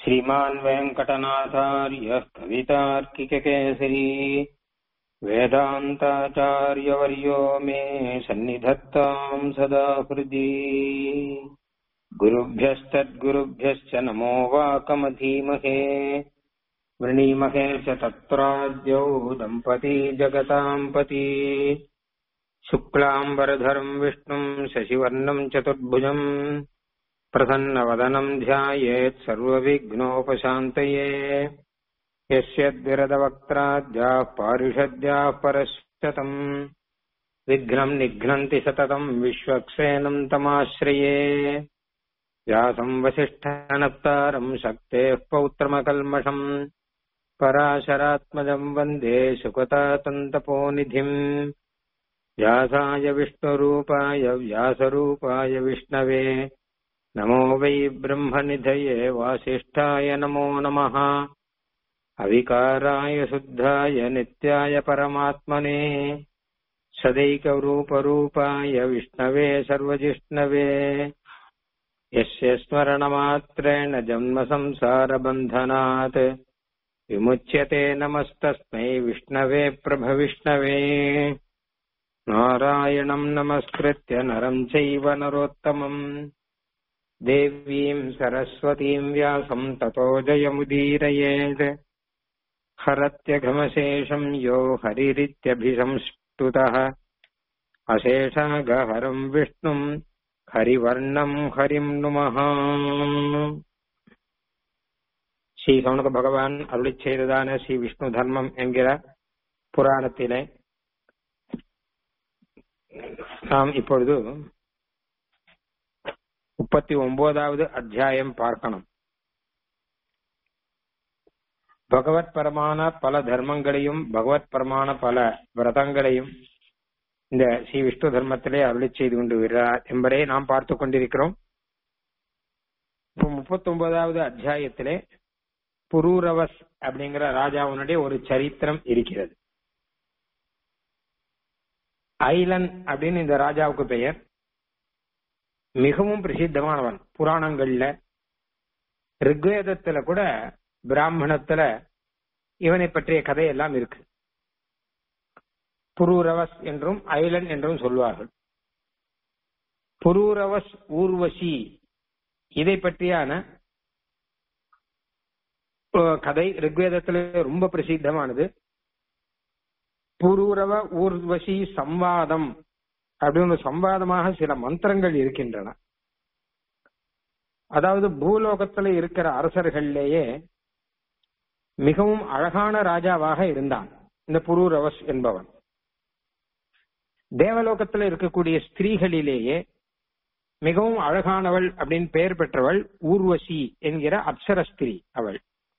श्रीमान् वेङ्कटनाथार्यः कवितार्किककेसरी वेदान्ताचार्यवर्यो मे सन्निधत्ताम् सदा हृदि गुरुभ्यश्चद्गुरुभ्यश्च नमो वाकमधीमहे वृणीमहे च तत्राद्यौ दम्पती जगताम् पति शुक्लाम्बरधरम् विष्णुम् शशिवर्णम् चतुर्भुजम् प्रसन्नवदनम् ध्यायेत् सर्वविघ्नोपशान्तये यस्य द्विरदवक्त्राद्याः पारिषद्याः परशतम् विघ्नम् निघ्नन्ति सततम् विश्वक्सेनम् तमाश्रये व्यासम् वसिष्ठानप्तारम् शक्तेः पौत्रमकल्मषम् पराशरात्मजम् वन्दे सुकतातन्तपोनिधिम् व्यासाय विष्णुरूपाय व्यासरूपाय विष्णवे नमो वै ब्रह्मनिधये वासिष्ठाय नमो नमः अविकाराय शुद्धाय नित्याय परमात्मने सदैकरूपरूपाय विष्णवे सर्वजिष्णवे यस्य स्मरणमात्रेण जन्मसंसारबन्धनात् विमुच्यते नमस्तस्मै विष्णवे प्रभविष्णवे नारायणम् नमस्कृत्य नरम् चैव नरोत्तमम् देवीम् सरस्वतीम् व्यासम् ततो जयमुदीरयेत् हरत्यघमशेषम् यो हरिरित्यभिसंस्तुतः अशेषागहरम् विष्णुम् ஹரிவர்ணம் ஹரிம் நுமஹ ஸ்ரீ சவுனக பகவான் அருளி செய்ததான ஸ்ரீ விஷ்ணு தர்மம் என்கிற புராணத்திலே நாம் இப்பொழுது முப்பத்தி ஒன்பதாவது அத்தியாயம் பார்க்கணும் பகவத் பரமான பல தர்மங்களையும் பகவத் பரமான பல விரதங்களையும் இந்த ஸ்ரீ விஷ்ணு தர்மத்திலே அருளி செய்து கொண்டு வருகிறார் என்பதை நாம் பார்த்து கொண்டிருக்கிறோம் இப்போ முப்பத்தி ஒன்பதாவது அத்தியாயத்திலே புரூரவஸ் அப்படிங்கிற ராஜாவுனுடைய ஒரு சரித்திரம் இருக்கிறது ஐலன் அப்படின்னு இந்த ராஜாவுக்கு பெயர் மிகவும் பிரசித்தமானவன் புராணங்கள்ல ரிக்வேதத்துல கூட பிராமணத்துல இவனை பற்றிய கதையெல்லாம் இருக்கு புரூரவஸ் என்றும் ஐலன் என்றும் சொல்வார்கள் புரூரவஸ் ஊர்வசி இதை பற்றியான கதை ரிக்வேதத்துல ரொம்ப பிரசித்தமானது புரூரவ ஊர்வசி சம்வாதம் அப்படின்னு சம்வாதமாக சில மந்திரங்கள் இருக்கின்றன அதாவது பூலோகத்துல இருக்கிற அரசர்கள்லேயே மிகவும் அழகான ராஜாவாக இருந்தான் இந்த புரூரவஸ் என்பவன் தேவலோகத்துல இருக்கக்கூடிய ஸ்திரீகளிலேயே மிகவும் அழகானவள் அப்படின்னு பெயர் பெற்றவள் ஊர்வசி என்கிற அப்சர ஸ்திரீ அவள்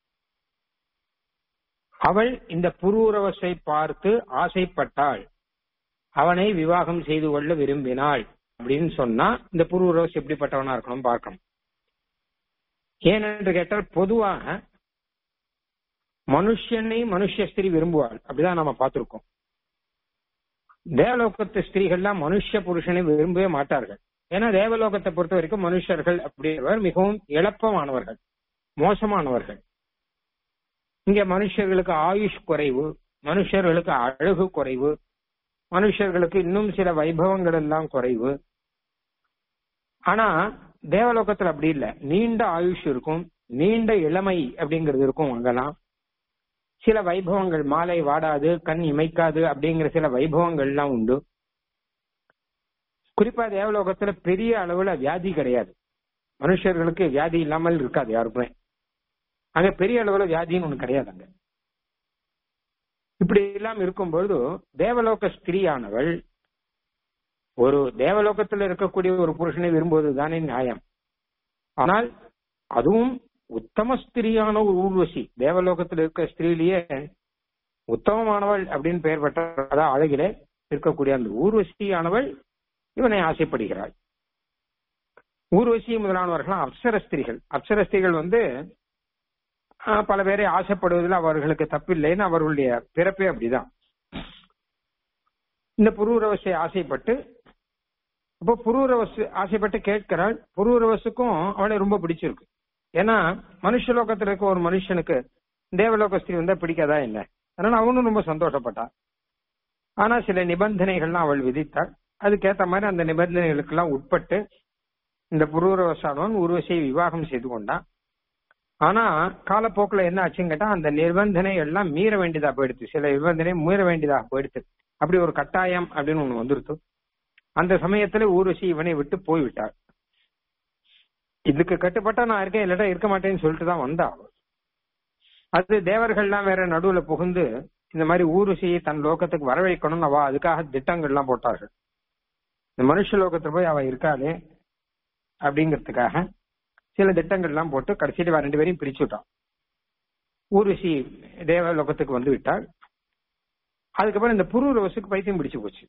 அவள் இந்த புரூரவசை பார்த்து ஆசைப்பட்டாள் அவனை விவாகம் செய்து கொள்ள விரும்பினாள் அப்படின்னு சொன்னா இந்த புரூரவஸ் எப்படிப்பட்டவனா இருக்கணும் பார்க்கணும் ஏனென்று கேட்டால் பொதுவாக மனுஷனை மனுஷ ஸ்திரீ விரும்புவாள் அப்படிதான் நம்ம பார்த்திருக்கோம் தேவலோகத்து ஸ்திரீகள்லாம் மனுஷ புருஷனை விரும்பவே மாட்டார்கள் ஏன்னா தேவலோகத்தை பொறுத்த வரைக்கும் மனுஷர்கள் அப்படின்றவர் மிகவும் இழப்பமானவர்கள் மோசமானவர்கள் இங்க மனுஷர்களுக்கு ஆயுஷ் குறைவு மனுஷர்களுக்கு அழகு குறைவு மனுஷர்களுக்கு இன்னும் சில வைபவங்கள் எல்லாம் குறைவு ஆனா தேவலோகத்துல அப்படி இல்ல நீண்ட ஆயுஷ் இருக்கும் நீண்ட இளமை அப்படிங்கிறது இருக்கும் அங்கெல்லாம் சில வைபவங்கள் மாலை வாடாது கண் இமைக்காது அப்படிங்கிற சில வைபவங்கள் எல்லாம் உண்டு குறிப்பா தேவலோகத்துல பெரிய அளவுல வியாதி கிடையாது மனுஷர்களுக்கு வியாதி இல்லாமல் இருக்காது யாருக்குமே அங்க பெரிய அளவுல வியாதின்னு ஒண்ணு கிடையாது அங்க இப்படி எல்லாம் இருக்கும்பொழுது தேவலோக ஸ்திரீயானவள் ஒரு தேவலோகத்துல இருக்கக்கூடிய ஒரு புருஷனை விரும்புவது தானே நியாயம் ஆனால் அதுவும் உத்தம ஸ்திரியான ஒரு ஊர்வசி தேவலோகத்தில் இருக்க ஸ்திரீலேயே உத்தமமானவள் அப்படின்னு பெயர் பெற்ற அதாவது அழகிலே இருக்கக்கூடிய அந்த ஊர்வசியானவள் இவனை ஆசைப்படுகிறாள் ஊர்வசி முதலானவர்கள் அப்சர ஸ்திரிகள் அப்சர ஸ்திரிகள் வந்து பல பேரை ஆசைப்படுவதில் அவர்களுக்கு தப்பில்லைன்னு அவர்களுடைய பிறப்பே அப்படிதான் இந்த புரூரவசை ஆசைப்பட்டு அப்போ புரூரவசு ஆசைப்பட்டு கேட்கிறாள் புரூரவசுக்கும் அவளை ரொம்ப பிடிச்சிருக்கு ஏன்னா மனுஷலோகத்துல இருக்க ஒரு மனுஷனுக்கு தேவலோக ஸ்திரீ வந்தா பிடிக்காதா இல்ல அதனால அவனும் ரொம்ப சந்தோஷப்பட்டான் ஆனா சில நிபந்தனைகள்லாம் அவள் விதித்தாள் அதுக்கேத்த மாதிரி அந்த நிபந்தனைகளுக்கெல்லாம் உட்பட்டு இந்த புரூரவசானவன் உருவசியை விவாகம் செய்து கொண்டான் ஆனா காலப்போக்கில் என்ன ஆச்சுன்னு கேட்டா அந்த நிபந்தனை எல்லாம் மீற வேண்டியதா போயிடுச்சு சில நிபந்தனை மீற வேண்டியதா போயிடுச்சு அப்படி ஒரு கட்டாயம் அப்படின்னு ஒண்ணு வந்துருத்து அந்த சமயத்துல ஊர்வசி இவனை விட்டு போய்விட்டாள் இதுக்கு கட்டுப்பட்டா நான் இருக்கேன் இல்லாட்டா இருக்க மாட்டேன்னு சொல்லிட்டு தான் வந்தா அவள் அது தேவர்கள்லாம் வேற நடுவுல புகுந்து இந்த மாதிரி ஊர்வசியை தன் லோகத்துக்கு வரவழைக்கணும்னு அவ அதுக்காக திட்டங்கள்லாம் போட்டார்கள் இந்த மனுஷ லோகத்துல போய் அவ இருக்காளே அப்படிங்கிறதுக்காக சில திட்டங்கள்லாம் போட்டு கடைசியில் இவ ரெண்டு பேரையும் பிரிச்சு விட்டான் ஊர்வசி தேவ லோகத்துக்கு வந்து விட்டாள் அதுக்கப்புறம் இந்த புரூரவசுக்கு பைத்தியம் பிடிச்சு போச்சு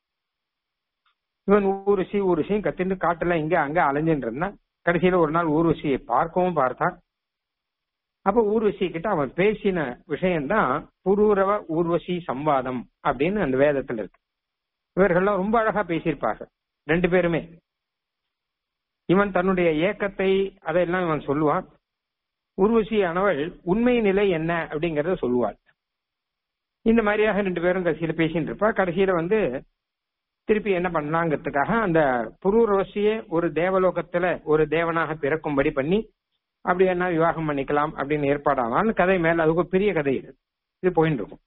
இவன் ஊருசி ஊருசியும் கத்திட்டு காட்டுல இங்க அங்க அலைஞ்சுட்டு இருந்தான் கடைசியில ஒரு நாள் ஊர்வசியை பார்க்கவும் பார்த்தான் அப்ப ஊர்வசி கிட்ட அவன் பேசின விஷயம்தான் புரூரவ ஊர்வசி சம்வாதம் அப்படின்னு அந்த வேதத்துல இருக்கு இவர்கள்லாம் ரொம்ப அழகா பேசியிருப்பார்கள் ரெண்டு பேருமே இவன் தன்னுடைய ஏக்கத்தை அதையெல்லாம் இவன் சொல்லுவான் உருவசியானவள் உண்மை நிலை என்ன அப்படிங்கறத சொல்லுவாள் இந்த மாதிரியாக ரெண்டு பேரும் கடைசியில பேசிட்டு இருப்பா கடைசியில வந்து திருப்பி என்ன பண்ணலாங்கிறதுக்காக அந்த புரூரவசிய ஒரு தேவலோகத்துல ஒரு தேவனாக பிறக்கும்படி பண்ணி அப்படி என்ன விவாகம் பண்ணிக்கலாம் அப்படின்னு ஏற்பாடானால் கதை மேல அதுக்கு ஒரு பெரிய கதை இது இது போயிட்டு இருக்கும்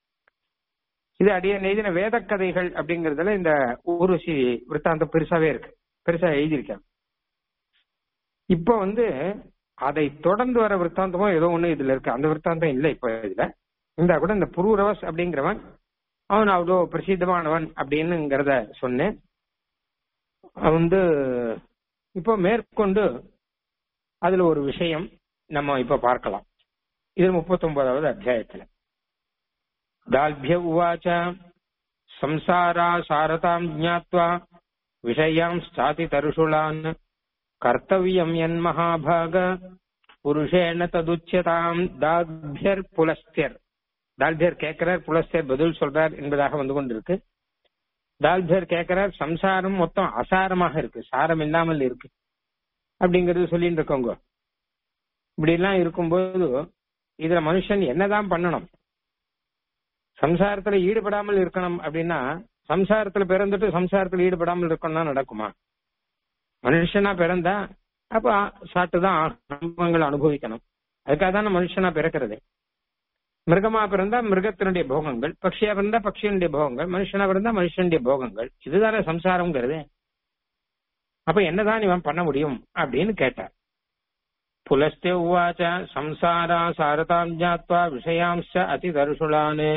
இது அடிய எழுதின வேத கதைகள் அப்படிங்கறதுல இந்த ஊர்வசி விற்த்தாந்தம் பெருசாவே இருக்கு பெருசா எழுதியிருக்காங்க இப்ப வந்து அதை தொடர்ந்து வர விற்த்தாந்தமோ ஏதோ ஒண்ணு இதுல இருக்கு அந்த விற்த்தாந்தம் இல்லை இப்ப இதுல இருந்தா கூட இந்த புரூரவஸ் அப்படிங்கிறவன் அவன் அவ்வளோ பிரசித்தமானவன் அப்படின்னுங்கிறத சொன்னேன் அவன் வந்து இப்போ மேற்கொண்டு அதுல ஒரு விஷயம் நம்ம இப்ப பார்க்கலாம் இது முப்பத்தி ஒன்பதாவது அத்தியாயத்துல தால்பிய உவாச்ச சம்சாரா சாரதாம் ஜாத்வா விஷயாம் ஸ்தாதி தருஷுலான் கர்த்தவியம் என் மகாபாக புருஷேன ததுச்சியதாம் தால்பியர் புலஸ்தியர் தால்பியர் கேட்கிறார் புலஸ்தியர் பதில் சொல்றார் என்பதாக வந்து கொண்டிருக்கு தால்பியர் கேட்கிறார் சம்சாரம் மொத்தம் அசாரமாக இருக்கு சாரம் இல்லாமல் இருக்கு அப்படிங்கறது சொல்லிட்டு இருக்கோங்க இப்படி எல்லாம் இருக்கும்போது இதுல மனுஷன் என்னதான் பண்ணணும் சம்சாரத்துல ஈடுபடாமல் இருக்கணும் அப்படின்னா சம்சாரத்துல பிறந்துட்டு சம்சாரத்துல ஈடுபடாமல் இருக்கணும்னா நடக்குமா மனுஷனா பிறந்தா அப்ப சாட்டுதான் அனுபவங்களை அனுபவிக்கணும் அதுக்காக தான் மனுஷனா பிறக்கிறது மிருகமா பிறந்தா மிருகத்தினுடைய போகங்கள் பக்ஷியா பிறந்தா பக்ஷியனுடைய போகங்கள் மனுஷனா பிறந்தா மனுஷனுடைய போகங்கள் இதுதானே சம்சாரம்ங்கிறது அப்ப என்னதான் இவன் பண்ண முடியும் அப்படின்னு கேட்டார் புலஸ்தே உவாச்ச சம்சாரா சாரதாம் ஜாத்வா விஷயாம்ச அதி தருஷுலானே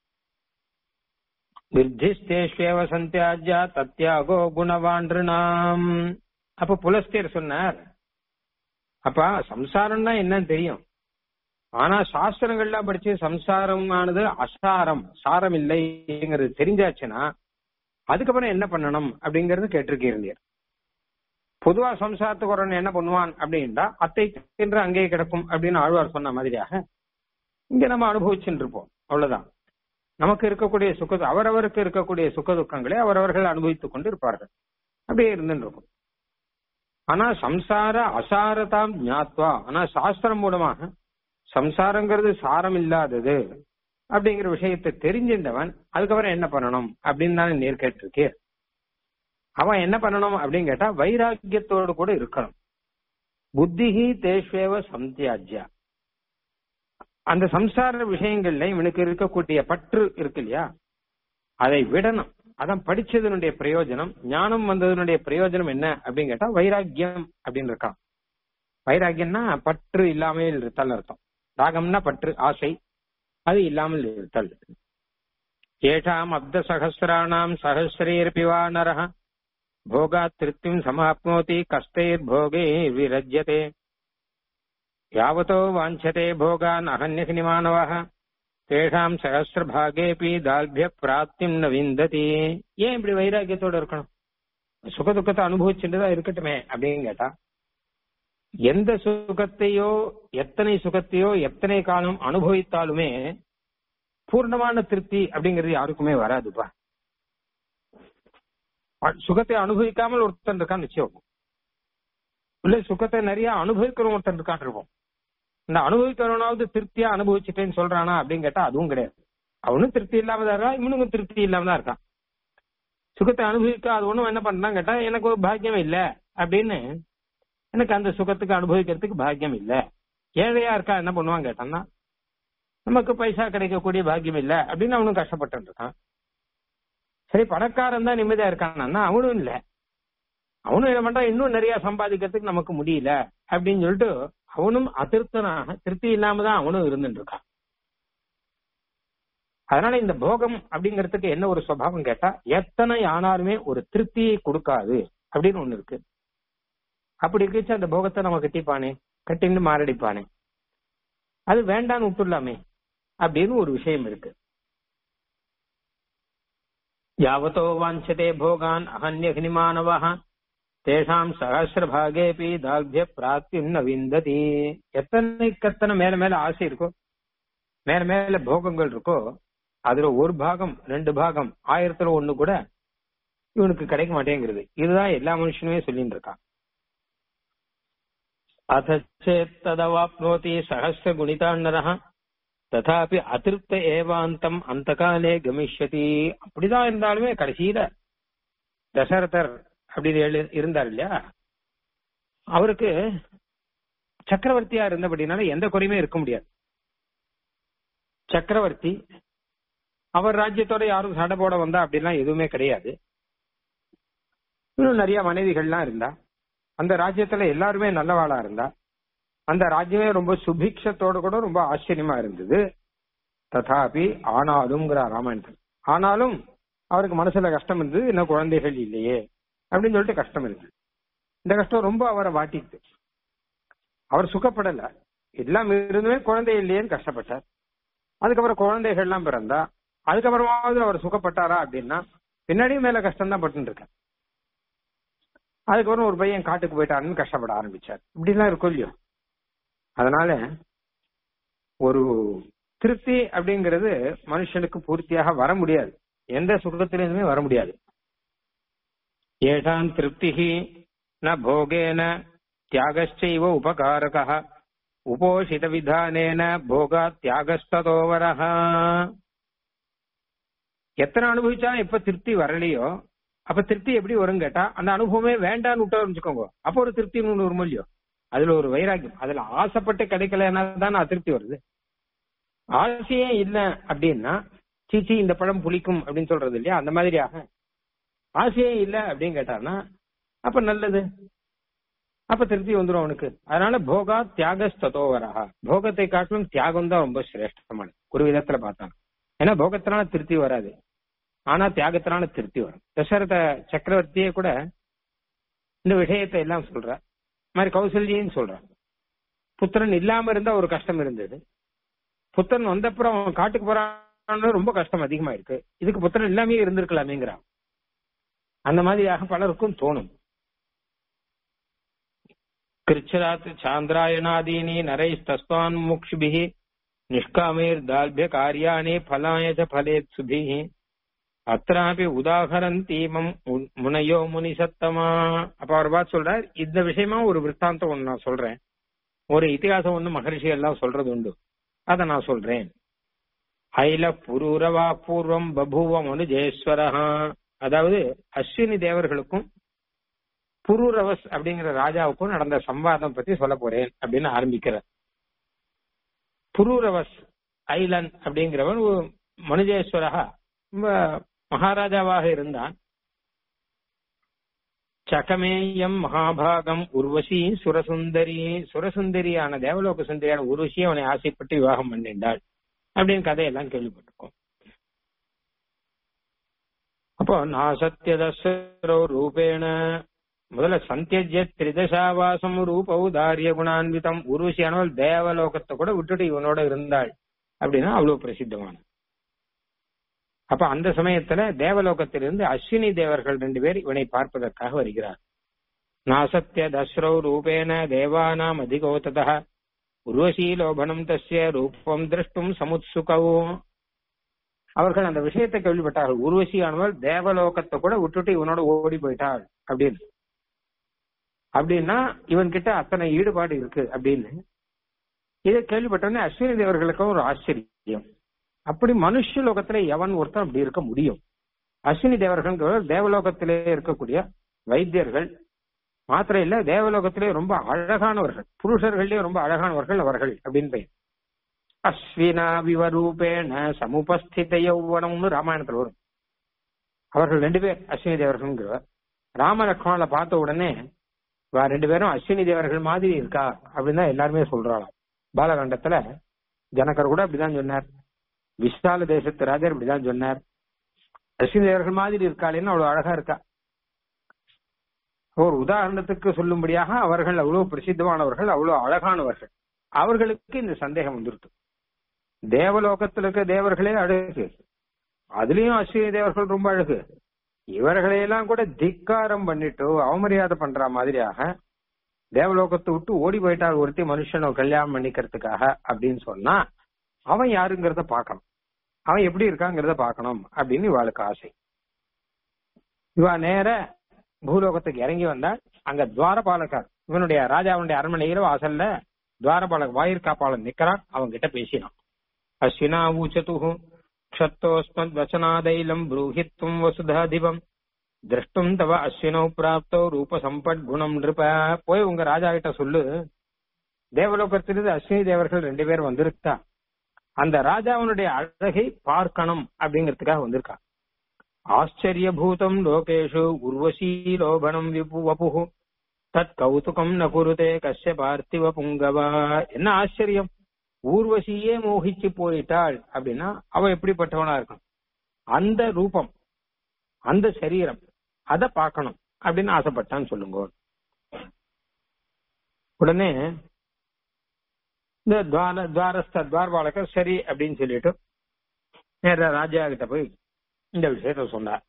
விர்திஸ்தேஷ்வேவ சந்தியாஜா தத்யாகோ குணவான்றினாம் அப்ப புலஸ்தேர் சொன்னார் அப்பா சம்சாரம்னா என்னன்னு தெரியும் ஆனா சாஸ்திரங்கள்லாம் படிச்சு சம்சாரமானது அசாரம் சாரம் இல்லைங்கிறது தெரிஞ்சாச்சுன்னா அதுக்கப்புறம் என்ன பண்ணணும் அப்படிங்கறது கேட்டிருக்கீங்க பொதுவா சம்சாரத்துக்கு ஒரு என்ன பண்ணுவான் அப்படின்டா அத்தை தின்று அங்கேயே கிடக்கும் அப்படின்னு ஆழ்வார் சொன்ன மாதிரியாக இங்க நம்ம அனுபவிச்சுட்டு இருப்போம் அவ்வளவுதான் நமக்கு இருக்கக்கூடிய சுக அவரவருக்கு இருக்கக்கூடிய சுக துக்கங்களை அவரவர்கள் அனுபவித்துக் கொண்டு இருப்பார்கள் அப்படியே இருந்துட்டு இருக்கும் ஆனா சம்சார அசாரதாம் ஞாத்வா ஆனா சாஸ்திரம் மூலமாக சம்சாரங்கிறது சாரம் இல்லாதது அப்படிங்கிற விஷயத்தை தெரிஞ்சிருந்தவன் அதுக்கப்புறம் என்ன பண்ணணும் அப்படின்னு தான் நேர் கேட்டிருக்கேன் அவன் என்ன பண்ணணும் அப்படின்னு கேட்டா வைராக்கியத்தோடு கூட இருக்கணும் புத்திஹி தேஷ்வேவ சந்தியாஜ்யா அந்த சம்சார விஷயங்கள்ல இவனுக்கு இருக்கக்கூடிய பற்று இருக்கு இல்லையா அதை விடணும் அதான் படிச்சதனுடைய பிரயோஜனம் ஞானம் வந்ததனுடைய பிரயோஜனம் என்ன அப்படின்னு கேட்டா வைராக்கியம் அப்படின்னு இருக்கான் வைராக்கியம்னா பற்று இல்லாமல் இருத்தல் அர்த்தம் ராகம்னா பற்று ஆசை அது இல்லாமல் இருத்தல் ஏஷாம் அப்த சகசிராணாம் சகசிரேர்பிவா நரஹ भोगात् तृप्तिम् समाप्नोति कष्टैर्भोगे विरज्यते यावतो वाञ्छते भोगान् अहन्यखिनि मानवः தேஷாம் சகசிரபாகேபி தால்பிய பிராப்திம் ந விந்ததி ஏன் இப்படி வைராக்கியத்தோட இருக்கணும் சுக துக்கத்தை அனுபவிச்சுட்டு தான் இருக்கட்டுமே அப்படின்னு கேட்டா எந்த சுகத்தையோ எத்தனை சுகத்தையோ எத்தனை காலம் அனுபவித்தாலுமே பூர்ணமான திருப்தி அப்படிங்கிறது யாருக்குமே வராதுப்பா சுகத்தை அனுபவிக்காமல் ஒருத்தன் இருக்கான் நிச்சயம் இல்ல சுகத்தை நிறைய அனுபவிக்கிறவன் ஒருத்தன் இருக்கான் இருப்போம் இந்த அனுபவிக்கிறவனாவது திருப்தியா அனுபவிச்சுட்டேன்னு சொல்றானா அப்படின்னு கேட்டா அதுவும் கிடையாது அவனும் திருப்தி இல்லாம தான் இருக்கான் இவனுக்கும் திருப்தி இல்லாம தான் இருக்கான் சுகத்தை அனுபவிக்க அது ஒண்ணும் என்ன பண்றான் கேட்டா எனக்கு ஒரு பாக்கியம் இல்ல அப்படின்னு எனக்கு அந்த சுகத்துக்கு அனுபவிக்கிறதுக்கு பாக்கியம் இல்ல ஏழையா இருக்கா என்ன பண்ணுவான் கேட்டான்னா நமக்கு பைசா கிடைக்கக்கூடிய பாக்கியம் இல்ல அப்படின்னு அவனும் கஷ்டப்பட்டு இருக்கான் சரி பணக்காரன் தான் நிம்மதியா இருக்கான்னா அவனும் இல்ல அவனும் என்ன பண்றான் இன்னும் நிறைய சம்பாதிக்கிறதுக்கு நமக்கு முடியல அப்படின்னு சொல்லிட்டு அவனும் அதிருப்தனாக திருப்தி இல்லாம தான் அவனும் இருந்துட்டு இருக்கான் அதனால இந்த போகம் அப்படிங்கிறதுக்கு என்ன ஒரு சுவாவம் கேட்டா எத்தனை ஆனாலுமே ஒரு திருப்தியை கொடுக்காது அப்படின்னு ஒண்ணு இருக்கு அப்படி இருக்குச்சு அந்த போகத்தை நம்ம கட்டிப்பானே கட்டின்னு மாரடிப்பானே அது வேண்டான்னு விட்டுடலாமே அப்படின்னு ஒரு விஷயம் இருக்கு யாவத்தோ வாஞ்சதே போகான் அகன்யகினிமானவா தேஷாம் சகசிர பாகேபி தால்பிய பிராப்தியும் ந விந்ததி எத்தனைக்கத்தனை மேல மேல ஆசை இருக்கோ மேல மேல போகங்கள் இருக்கோ அதுல ஒரு பாகம் ரெண்டு பாகம் ஆயிரத்துல ஒண்ணு கூட இவனுக்கு கிடைக்க மாட்டேங்கிறது இதுதான் எல்லா மனுஷனுமே சொல்லிட்டு இருக்கான் அதச்சேத்ததவாப்னோதி சகசிர குணிதாண்டரா ததாபி அதிருப்த ஏவாந்தம் அந்த காலே கமிஷ்யதி அப்படிதான் இருந்தாலுமே கடைசியில தசரதர் அப்படின்னு எழு- இருந்தார் இல்லையா அவருக்கு சக்கரவர்த்தியா இருந்தபடினால எந்த குறையுமே இருக்க முடியாது சக்கரவர்த்தி அவர் ராஜ்யத்தோட யாரும் சண்டை போட வந்தா அப்படிலாம் எதுவுமே கிடையாது இன்னும் நிறைய மனைவிகள்லாம் இருந்தா அந்த ராஜ்யத்துல எல்லாருமே நல்லவாளா இருந்தா அந்த ராஜ்யமே ரொம்ப சுபிக்ஷத்தோட கூட ரொம்ப ஆச்சரியமா இருந்தது ததாபி ஆனாலும்ங்கிற ராமாயணத்தில் ஆனாலும் அவருக்கு மனசுல கஷ்டம் இருந்தது இன்னும் குழந்தைகள் இல்லையே அப்படின்னு சொல்லிட்டு கஷ்டம் இருந்தது இந்த கஷ்டம் ரொம்ப அவரை வாட்டிட்டு அவர் சுகப்படல எல்லாம் இருந்துமே குழந்தை இல்லையேன்னு கஷ்டப்பட்டார் அதுக்கப்புறம் குழந்தைகள்லாம் பிறந்தா அதுக்கப்புறமாவது அவர் சுகப்பட்டாரா அப்படின்னா பின்னாடியும் மேல கஷ்டம் தான் பட்டு இருக்கார் அதுக்கப்புறம் ஒரு பையன் காட்டுக்கு போயிட்டாருன்னு கஷ்டப்பட ஆரம்பிச்சார் இப்படிலாம் இருக்கும் இல்லையோ அதனால ஒரு திருப்தி அப்படிங்கிறது மனுஷனுக்கு பூர்த்தியாக வர முடியாது எந்த சுகத்திலிருந்துமே வர முடியாது ஏஷாம் திருப்தி ந போகேன தியாகச்சைவ உபகாரக உபோஷித விதானேன போகா தியாகஸ்ததோவரஹ எத்தனை அனுபவிச்சாலும் எப்ப திருப்தி வரலையோ அப்ப திருப்தி எப்படி வரும் கேட்டா அந்த அனுபவமே வேண்டான்னு விட்டா வச்சுக்கோங்க அப்போ ஒரு திருப்தி ஒண்ணு வரும் இல்லையோ அதுல ஒரு வைராக்கியம் அதுல ஆசைப்பட்டு கிடைக்கலன்னா தான் அதிருப்தி வருது ஆசையே இல்ல அப்படின்னா சீச்சி இந்த பழம் புளிக்கும் அப்படின்னு சொல்றது இல்லையா அந்த மாதிரியாக ஆசையே இல்ல அப்படின்னு கேட்டான்னா அப்ப நல்லது அப்ப திருப்தி வந்துடும் அவனுக்கு அதனால போகா தியாகஸ்ததோவரா போகத்தை காட்டிலும் தியாகம் தான் ரொம்ப சிரேஷ்டமானது ஒரு விதத்துல பார்த்தாங்க ஏன்னா போகத்தினால திருப்தி வராது ஆனா தியாகத்தினால திருப்தி வரும் தசரத சக்கரவர்த்தியே கூட இந்த விஷயத்தை எல்லாம் சொல்ற இந்த மாதிரி கௌசல்யின்னு சொல்றான் புத்திரன் இல்லாம இருந்தா ஒரு கஷ்டம் இருந்தது புத்திரன் வந்தப்புறம் அவன் காட்டுக்கு போறான்னு ரொம்ப கஷ்டம் அதிகமா இருக்கு இதுக்கு புத்திரன் இல்லாமே இருந்திருக்கலாமேங்கிறான் அந்த மாதிரியாக பலருக்கும் தோணும் கிருச்சராத் சாந்திராயணாதீனி நரைஸ்தஸ்வான் முக்ஷுபிஹி நிஷ்காமேர் தால்பிய காரியாணி பலாய ச பலேத்சுபிஹி அत्रापि உதாகரந்தீமம் முனையோ முனி சத்தமா அப்ப அவர் பார்த்து சொல்றார் இந்த விஷயமா ஒரு விற்த்தாந்தம் ஒண்ணு நான் சொல்றேன் ஒரு இதிகாசம் ஒண்ணு மகரிஷி எல்லாம் சொல்றது உண்டு அத நான் சொல்றேன் ஐல புரூரவா பூர்வம் பபூவ மனுஜேஸ்வரஹா அதாவது அஸ்வினி தேவர்களுக்கும் புரூரவஸ் அப்படிங்கிற ராஜாவுக்கும் நடந்த சம்வாதம் பத்தி சொல்ல போறேன் அப்படின்னு ஆரம்பிக்கிறார் புரூரவஸ் ஐலன் அப்படிங்கிறவன் ஒரு மனுஜேஸ்வரஹா ரொம்ப மகாராஜாவாக இருந்தான் சகமேயம் மகாபாகம் உர்வசி சுரசுந்தரி சுரசுந்தரியான தேவலோக சுந்தரியான உருவசி அவனை ஆசைப்பட்டு விவாகம் பண்ணிண்டாள் அப்படின்னு கதையெல்லாம் கேள்விப்பட்டிருக்கோம் அப்போ நான் சத்யதஸ்வரோ ரூபேண முதல்ல சந்தியஜ திரிதசாவாசம் ரூப உதாரிய குணான்விதம் உருவசியானவள் தேவலோகத்தை கூட விட்டுட்டு இவனோட இருந்தாள் அப்படின்னா அவ்வளவு பிரசித்தமான அப்ப அந்த சமயத்துல தேவலோகத்திலிருந்து அஸ்வினி தேவர்கள் ரெண்டு பேர் இவனை பார்ப்பதற்காக வருகிறார் நாசத்திய தஸ்ரௌ ரூபேண தேவானாம் அதிகோதத உருவசி லோபனம் தஸ்ய ரூபம் திரஷ்டும் சமுத்சுகவும் அவர்கள் அந்த விஷயத்தை கேள்விப்பட்டார்கள் உருவசியானவள் தேவலோகத்தை கூட விட்டுட்டு இவனோட ஓடி போயிட்டாள் அப்படின்னு அப்படின்னா இவன் கிட்ட அத்தனை ஈடுபாடு இருக்கு அப்படின்னு இதை கேள்விப்பட்டோன்னே அஸ்வினி தேவர்களுக்கும் ஒரு ஆச்சரியம் அப்படி மனுஷ லோகத்துல எவன் ஒருத்தன் அப்படி இருக்க முடியும் அஸ்வினி தேவர்கள் தேவலோகத்திலே இருக்கக்கூடிய வைத்தியர்கள் மாத்திரம் இல்ல தேவலோகத்திலே ரொம்ப அழகானவர்கள் புருஷர்கள்லயே ரொம்ப அழகானவர்கள் அவர்கள் அப்படின்னு பெயர் அஸ்வினா விவரூபேண சமுபஸ்தித யௌவனம்னு ராமாயணத்துல வரும் அவர்கள் ரெண்டு பேர் அஸ்வினி தேவர்கள்ங்கிறவர் ராமலக்ஷ்மணனை பார்த்த உடனே இவ ரெண்டு பேரும் அஸ்வினி தேவர்கள் மாதிரி இருக்கா அப்படின்னு தான் எல்லாருமே சொல்றாளாம் பாலகாண்டத்துல ஜனகர் கூட அப்படிதான் சொன்னார் விஸ்தால தேசத்து ராஜர் இப்படிதான் சொன்னார் அஸ்வினி தேவர்கள் மாதிரி இருக்காளேன்னு அவ்வளவு அழகா இருக்கா ஒரு உதாரணத்துக்கு சொல்லும்படியாக அவர்கள் அவ்வளவு பிரசித்தமானவர்கள் அவ்வளவு அழகானவர்கள் அவர்களுக்கு இந்த சந்தேகம் வந்துருது தேவலோகத்தில் இருக்க தேவர்களே அழகு அதுலயும் அஸ்வினி தேவர்கள் ரொம்ப அழகு இவர்களையெல்லாம் கூட திக்காரம் பண்ணிட்டு அவமரியாதை பண்ற மாதிரியாக தேவலோகத்தை விட்டு ஓடி போயிட்டார் ஒருத்தி மனுஷனை கல்யாணம் பண்ணிக்கிறதுக்காக அப்படின்னு சொன்னா அவன் யாருங்கிறத பார்க்கணும் அவன் எப்படி இருக்காங்கிறத பார்க்கணும் அப்படின்னு இவாளுக்கு ஆசை இவா நேர பூலோகத்துக்கு இறங்கி வந்தா அங்க துவாரபாலகர் இவனுடைய ராஜாவுடைய அரண்மனையில வாசல்ல துவாரபாலக வாயிற்காப்பாளன் நிக்கிறான் அவன் கிட்ட பேசினான் அஸ்வினா ஊச்சது க்ஷத்தோஸ்மத் வச்சனாதைலம் ப்ரூஹித்வம் வசுதாதிபம் திரஷ்டும் தவ அஸ்வினோ பிராப்தோ ரூப சம்பட் குணம் நிருப போய் உங்க ராஜா கிட்ட சொல்லு தேவலோகத்திலிருந்து அஸ்வினி தேவர்கள் ரெண்டு பேர் வந்திருக்கா அந்த ராஜாவனுடைய அழகை பார்க்கணும் அப்படிங்கிறதுக்காக வந்திருக்கா ஆச்சரியபூதம் லோகேஷு உர்வசீ லோபனம் விபு வபு தத் கௌதுகம் ந குருதே கஷ்ய பார்த்திவ புங்கவா என்ன ஆச்சரியம் ஊர்வசியே மோகிச்சு போயிட்டாள் அப்படின்னா அவ எப்படிப்பட்டவனா இருக்கும் அந்த ரூபம் அந்த சரீரம் அத பார்க்கணும் அப்படின்னு ஆசைப்பட்டான்னு சொல்லுங்க உடனே இந்த துவார துவாரஸ்த துவாரபாலகர் சரி அப்படின்னு சொல்லிட்டு நேர ராஜா கிட்ட போய் இந்த விஷயத்த சொன்னார்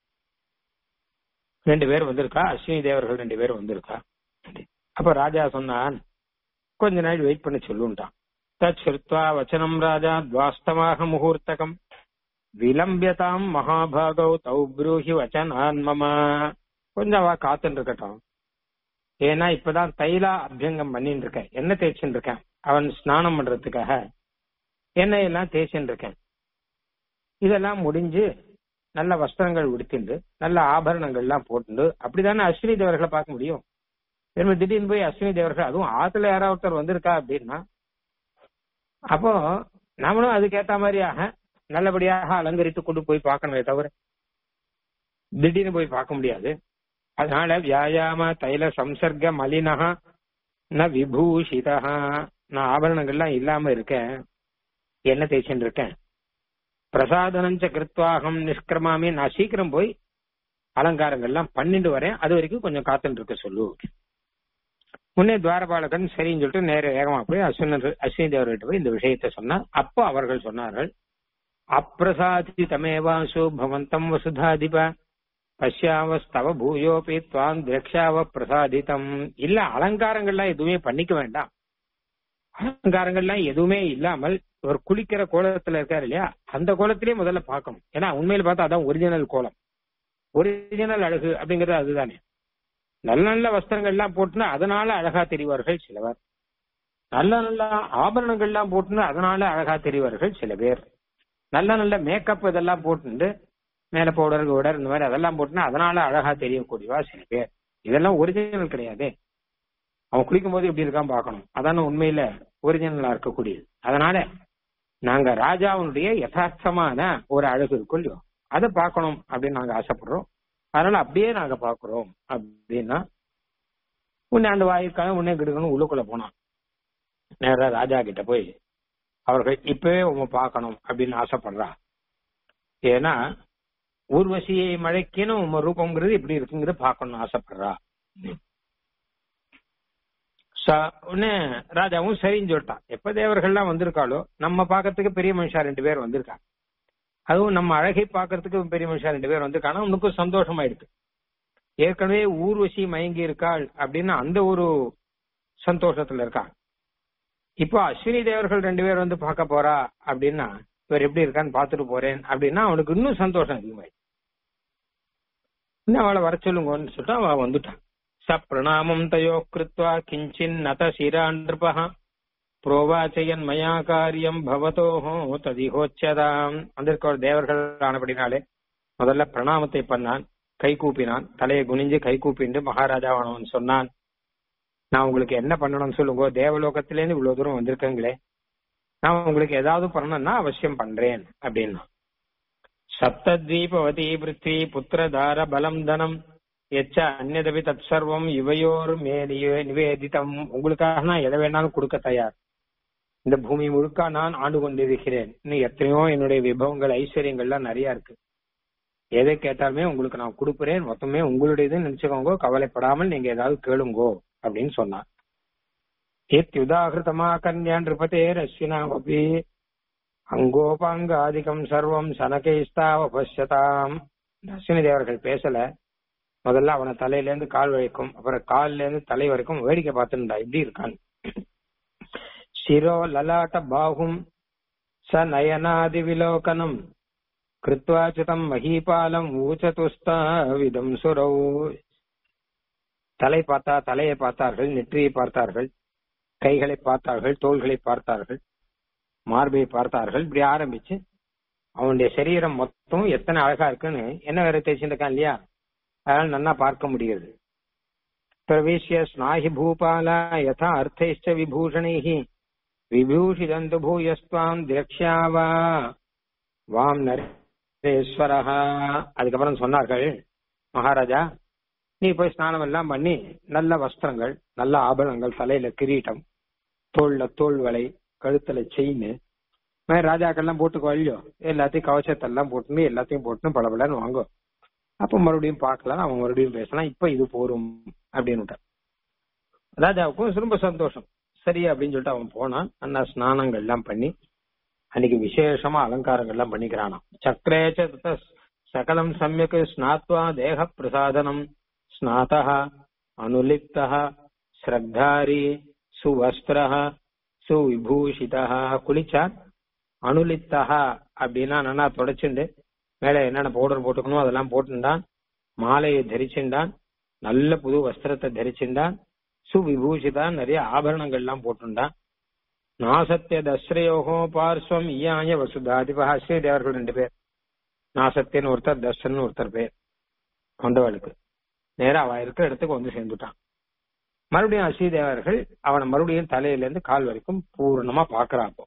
ரெண்டு பேர் வந்திருக்கா அஸ்வினி தேவர்கள் ரெண்டு பேர் வந்திருக்கா அப்ப ராஜா சொன்னான் கொஞ்ச நாள் வெயிட் பண்ணி சொல்லுன்ட்டான் தச்சுத்வா வச்சனம் ராஜா துவாஸ்தமாக முகூர்த்தகம் விலம்பியதாம் மகாபாகவ் தௌ ப்ரூஹி வச்சனான் மம கொஞ்சம் அவ காத்துட்டு இருக்கட்டும் ஏன்னா இப்பதான் தைலா அபியங்கம் பண்ணிட்டு இருக்கேன் என்ன தேய்ச்சின்னு இருக்கேன் அவன் ஸ்நானம் பண்றதுக்காக எண்ணெய் எல்லாம் தேய்ச்சின்னு இருக்கேன் இதெல்லாம் முடிஞ்சு நல்ல வஸ்திரங்கள் உடுத்திண்டு நல்ல ஆபரணங்கள் எல்லாம் போட்டு அப்படிதானே அஸ்வினி தேவர்களை பார்க்க முடியும் திரும்ப திடீர்னு போய் அஸ்வினி தேவர்கள் அதுவும் ஆத்துல யாராவது ஒருத்தர் வந்திருக்கா அப்படின்னா அப்போ நம்மளும் அதுக்கேத்த மாதிரியாக நல்லபடியாக அலங்கரித்து கொண்டு போய் பார்க்கணுமே தவிர திடீர்னு போய் பார்க்க முடியாது அதனால வியாயாம தைல சம்சர்க மலினஹா ந விபூஷிதா நான் ஆபரணங்கள்லாம் இல்லாம இருக்கேன் என்ன தேய்ச்சின்னு இருக்கேன் பிரசாதனஞ்ச கிருத்வாகம் நிஷ்கிரமாமி நான் சீக்கிரம் போய் அலங்காரங்கள்லாம் பண்ணிட்டு வரேன் அது வரைக்கும் கொஞ்சம் காத்துட்டு இருக்க சொல்லு முன்னே துவாரபாலகன் சரின்னு சொல்லிட்டு நேர வேகமா போய் அஸ்வினர் அஸ்வினி தேவர்கிட்ட போய் இந்த விஷயத்த சொன்னார் அப்போ அவர்கள் சொன்னார்கள் அப்பிரசாதி தமேவாசு பவந்தம் வசுதாதிப பஷ்யாவஸ்தவ பூயோபி துவான் திரக்ஷாவ பிரசாதித்தம் இல்ல அலங்காரங்கள்லாம் எதுவுமே பண்ணிக்க வேண்டாம் அலங்காரங்கள்லாம் எதுவுமே இல்லாமல் இவர் குளிக்கிற கோலத்துல இருக்காரு இல்லையா அந்த கோலத்திலேயே முதல்ல பார்க்கணும் ஏன்னா உண்மையில பார்த்தா அதான் ஒரிஜினல் கோலம் ஒரிஜினல் அழகு அப்படிங்கிறது அதுதானே நல்ல நல்ல வஸ்திரங்கள் எல்லாம் போட்டுனா அதனால அழகா தெரிவார்கள் சிலவர் நல்ல நல்ல ஆபரணங்கள் எல்லாம் போட்டுன்னு அதனால அழகா தெரிவார்கள் சில பேர் நல்ல நல்ல மேக்கப் இதெல்லாம் போட்டுண்டு மேல பவுடர் கவுடர் இந்த மாதிரி அதெல்லாம் போட்டுனா அதனால அழகா தெரியக்கூடியவா சில பேர் இதெல்லாம் ஒரிஜினல் கிடையாது அவன் குளிக்கும் போது எப்படி இருக்கான் பார்க்கணும் அதான உண்மையில ஒரிஜினலா இருக்கக்கூடியது அதனால நாங்க ராஜாவுடைய யதார்த்தமான ஒரு அழகு இருக்கும் இல்லையோ அதை பார்க்கணும் அப்படின்னு நாங்க ஆசைப்படுறோம் அதனால அப்படியே நாங்க பாக்குறோம் அப்படின்னா உன்னை அந்த வாயிற்காக உன்னை கிடுக்கணும் உள்ளுக்குள்ள போனான் நேரா ராஜா கிட்ட போய் அவர்கள் இப்பவே உங்க பார்க்கணும் அப்படின்னு ஆசைப்படுறா ஏன்னா ஊர்வசியை மழைக்கணும் உங்க ரூபங்கிறது எப்படி இருக்குங்கிறது பார்க்கணும்னு ஆசைப்படுறா உடனே ராஜாவும் சரின்னு சொல்லிட்டான் எப்ப தேவர்கள்லாம் வந்திருக்காளோ நம்ம பார்க்கறதுக்கு பெரிய மனுஷா ரெண்டு பேர் வந்திருக்காங்க அதுவும் நம்ம அழகை பார்க்கறதுக்கு பெரிய மனுஷா ரெண்டு பேர் வந்திருக்காங்க உனக்கும் சந்தோஷமாயிடுது ஏற்கனவே ஊர்வசி மயங்கி இருக்காள் அப்படின்னு அந்த ஒரு சந்தோஷத்துல இருக்காங்க இப்போ அஸ்வினி தேவர்கள் ரெண்டு பேர் வந்து பார்க்க போறா அப்படின்னா இவர் எப்படி இருக்கான்னு பார்த்துட்டு போறேன் அப்படின்னா அவனுக்கு இன்னும் சந்தோஷம் அதிகமாயிடுச்சு இன்னும் அவளை வர சொல்லுங்கன்னு சொல்லிட்டு அவ வந்துட்டான் ச பிரணாமம் தயோ கிருத்வா கிஞ்சின் நத சிரா நிருபः புரோவாச்சயன் மயா காரியம் பவதோஹோ ததிஹோச்சதாம் வந்திருக்க தேவர்கள் ஆனபடினாலே முதல்ல பிரணாமத்தை பண்ணான் கை கூப்பினான் தலையை குனிஞ்சு கை கூப்பிண்டு மகாராஜாவானவன் சொன்னான் நான் உங்களுக்கு என்ன பண்ணணும்னு சொல்லுங்க தேவலோகத்திலேருந்து இவ்வளவு தூரம் வந்திருக்கங்களே நான் உங்களுக்கு ஏதாவது பண்ணணும்னா அவசியம் பண்றேன் அப்படின்னா சப்தத்வீபவதி பிருத்வி புத்திரதார பலம் தனம் எச்ச அந்நதபி தத் சர்வம் இவையோர் மே நிவே- நிவேதிதம் உங்களுக்காக நான் எதை வேணாலும் கொடுக்க தயார் இந்த பூமி முழுக்க நான் ஆண்டு கொண்டிருக்கிறேன் இன்னும் எத்தனையோ என்னுடைய விபவங்கள் ஐஸ்வர்யங்கள்லாம் நிறைய இருக்கு எதை கேட்டாலுமே உங்களுக்கு நான் கொடுக்குறேன் மொத்தமே உங்களுடையதுன்னு நினைச்சுக்கோங்க கவலைப்படாமல் நீங்க ஏதாவது கேளுங்கோ அப்படின்னு சொன்னார் இத்யுதாகிருதமா கன்யா நிருபதேர் அஸ்வினாமபி அங்கோபாங்காதிகம் சர்வம் சனகைஸ்தாவ பஷ்யதாம் அஸ்வினி தேவர்கள் பேசல முதல்ல அவன தலையில இருந்து கால் வரைக்கும் அப்புறம் கால்ல இருந்து தலை வரைக்கும் வேடிக்கை பார்த்துருந்தா இப்படி இருக்கான் சிரோ லலாட்ட பாகும் ச நயனாதி விலோகனம் கிருத்வாச்சிதம் மகீபாலம் ஊச்சதுஸ்தா விதம் சுரௌ தலை பார்த்தா தலையை பார்த்தார்கள் நெற்றியை பார்த்தார்கள் கைகளை பார்த்தார்கள் தோள்களை பார்த்தார்கள் மார்பை பார்த்தார்கள் இப்படி ஆரம்பிச்சு அவனுடைய சரீரம் மொத்தம் எத்தனை அழகா இருக்குன்னு என்ன வேற தேய்ச்சிருக்கான் இல்லையா அதனால நன்னா பார்க்க முடியுது பிரவேசிய ஸ்நாஹி பூபாலா யதா அர்த்தைஷ்ட விபூஷணைஹி விபூஷிதந்து பூயஸ்துவாம் திரக்ஷாவா வாம் நரேஸ்வரஹா அதுக்கப்புறம் சொன்னார்கள் மகாராஜா நீ போய் ஸ்நானம் எல்லாம் பண்ணி நல்ல வஸ்திரங்கள் நல்ல ஆபரணங்கள் தலையில கிரீட்டம் தோல்ல தோல் வலை கழுத்துல செயின் ராஜாக்கள்லாம் போட்டுக்கோ இல்லையோ எல்லாத்தையும் கவசத்தெல்லாம் போட்டுன்னு எல்லாத்தையும் போட்டுன்னு பளபளன்னு வாங்கோ அப்ப மறுபடியும் பார்க்கலாம் அவன் மறுபடியும் பேசலாம் இப்ப இது போரும் அப்படின்னு ராஜாவுக்கும் ரொம்ப சந்தோஷம் சரி அப்படின்னு சொல்லிட்டு அவன் போனான் அண்ணா ஸ்நானங்கள் எல்லாம் பண்ணி அன்னைக்கு விசேஷமா அலங்காரங்கள் எல்லாம் பண்ணிக்கிறானாம் சக்கரேச்ச தத சகலம் சமயக் ஸ்நாத்வா தேக பிரசாதனம் ஸ்நாதः அனுலிப்தः ஸ்ரத்தாரி சுவஸ்திரः சுவிபூஷிதः குளிச்சான் அனுலிப்தः அப்படின்னா நல்லா தொடச்சுண்டு மேல என்னென்ன பவுடர் போட்டுக்கணும் அதெல்லாம் போட்டுண்டான் மாலையை தரிச்சுண்டான் நல்ல புது வஸ்திரத்தை தரிச்சுண்டான் சுவிபூஷிதான் நிறைய ஆபரணங்கள் எல்லாம் போட்டுண்டான் நாசத்திய தஸ்ரயோகோ பார்ஸ்வம் ஈயாய வசுதாதிபா ஸ்ரீதேவர்கள் ரெண்டு பேர் நாசத்தியன்னு ஒருத்தர் தஸ்ரன் ஒருத்தர் பேர் கொண்டவளுக்கு நேரா அவ இருக்கிற இடத்துக்கு வந்து சேர்ந்துட்டான் மறுபடியும் அஸ்ரீதேவர்கள் அவனை மறுபடியும் தலையில இருந்து கால் வரைக்கும் பூர்ணமா பாக்குறாப்போ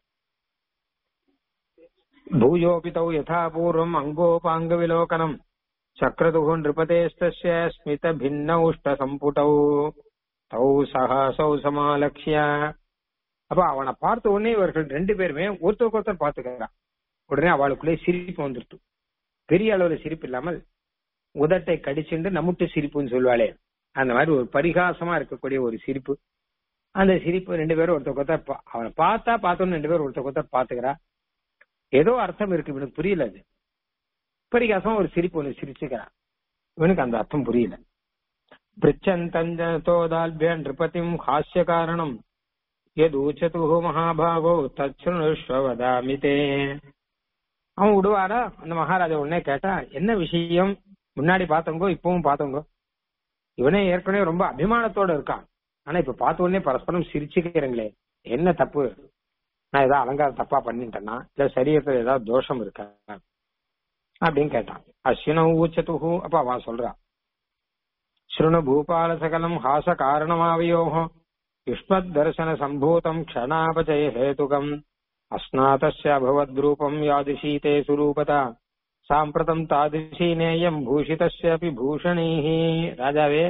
பூயோபிதௌ யதா பூர்வம் அங்கோபாங்க விலோகனம் சக்கரதுகு நிருபதேஸ்தஸ்ய ஸ்மித பின்ன உஷ்ட சம்புட்டௌ தௌ சகாசௌ சமாலக்ஷ்ய அப்ப அவனை பார்த்த உடனே இவர்கள் ரெண்டு பேருமே ஒருத்தருக்கு ஒருத்தர் பாத்துக்கிறான் உடனே அவளுக்குள்ளே சிரிப்பு வந்துருட்டு பெரிய அளவுல சிரிப்பு இல்லாமல் உதட்டை கடிச்சுண்டு நம்முட்டு சிரிப்புன்னு சொல்லுவாளே அந்த மாதிரி ஒரு பரிகாசமா இருக்கக்கூடிய ஒரு சிரிப்பு அந்த சிரிப்பு ரெண்டு பேரும் ஒருத்தர் ஒருத்தர் பா- அவனை பார்த்தா பார்த்தோன்னு ரெண்டு பேரும் ஒருத்தர் ஒருத்தர் பாத்துக்கிறா ஏதோ அர்த்தம் இருக்கு இவனுக்கு புரியல அது பரிகாசமா ஒரு சிரிப்பு ஒண்ணு சிரிச்சுக்கிறான் இவனுக்கு அந்த அர்த்தம் புரியல பிரிச்சந்தோதால்பிய நிருபதிம் ஹாஸ்ய காரணம் எதூச்சது மகாபாகோ தச்சுணுஷ்வ வதாமி தே அவன் விடுவாரா அந்த மகாராஜா உடனே கேட்டா என்ன விஷயம் முன்னாடி பார்த்தவங்க இப்பவும் பார்த்தவங்க இவனே ஏற்கனவே ரொம்ப அபிமானத்தோட இருக்கான் ஆனா இப்ப பார்த்த உடனே பரஸ்பரம் சிரிச்சுக்கிறீங்களே என்ன தப்பு நான் ஏதாவது அலங்காரம் தப்பா பண்ணிட்டேன்னா இல்ல சரீரத்துல ஏதாவது தோஷம் இருக்கா அப்படின்னு கேட்டான் அஸ்வின ஊச்சதுஹு அப்ப அவன் சொல்றான் ஸ்ருணு பூபால சகலம் ஹாச காரணமாவயோஹ யுஷ்மத் தர்சன சம்பூதம் க்ஷணாபஜய ஹேதுகம் அஸ்நாதஸ்ய அபவத்ரூபம் யாதிஷீதே சுரூபதா சாம்பிரதம் தாதிருஷி நேயம் பூஷிதஸ்ய அபி பூஷணைஹி ராஜாவே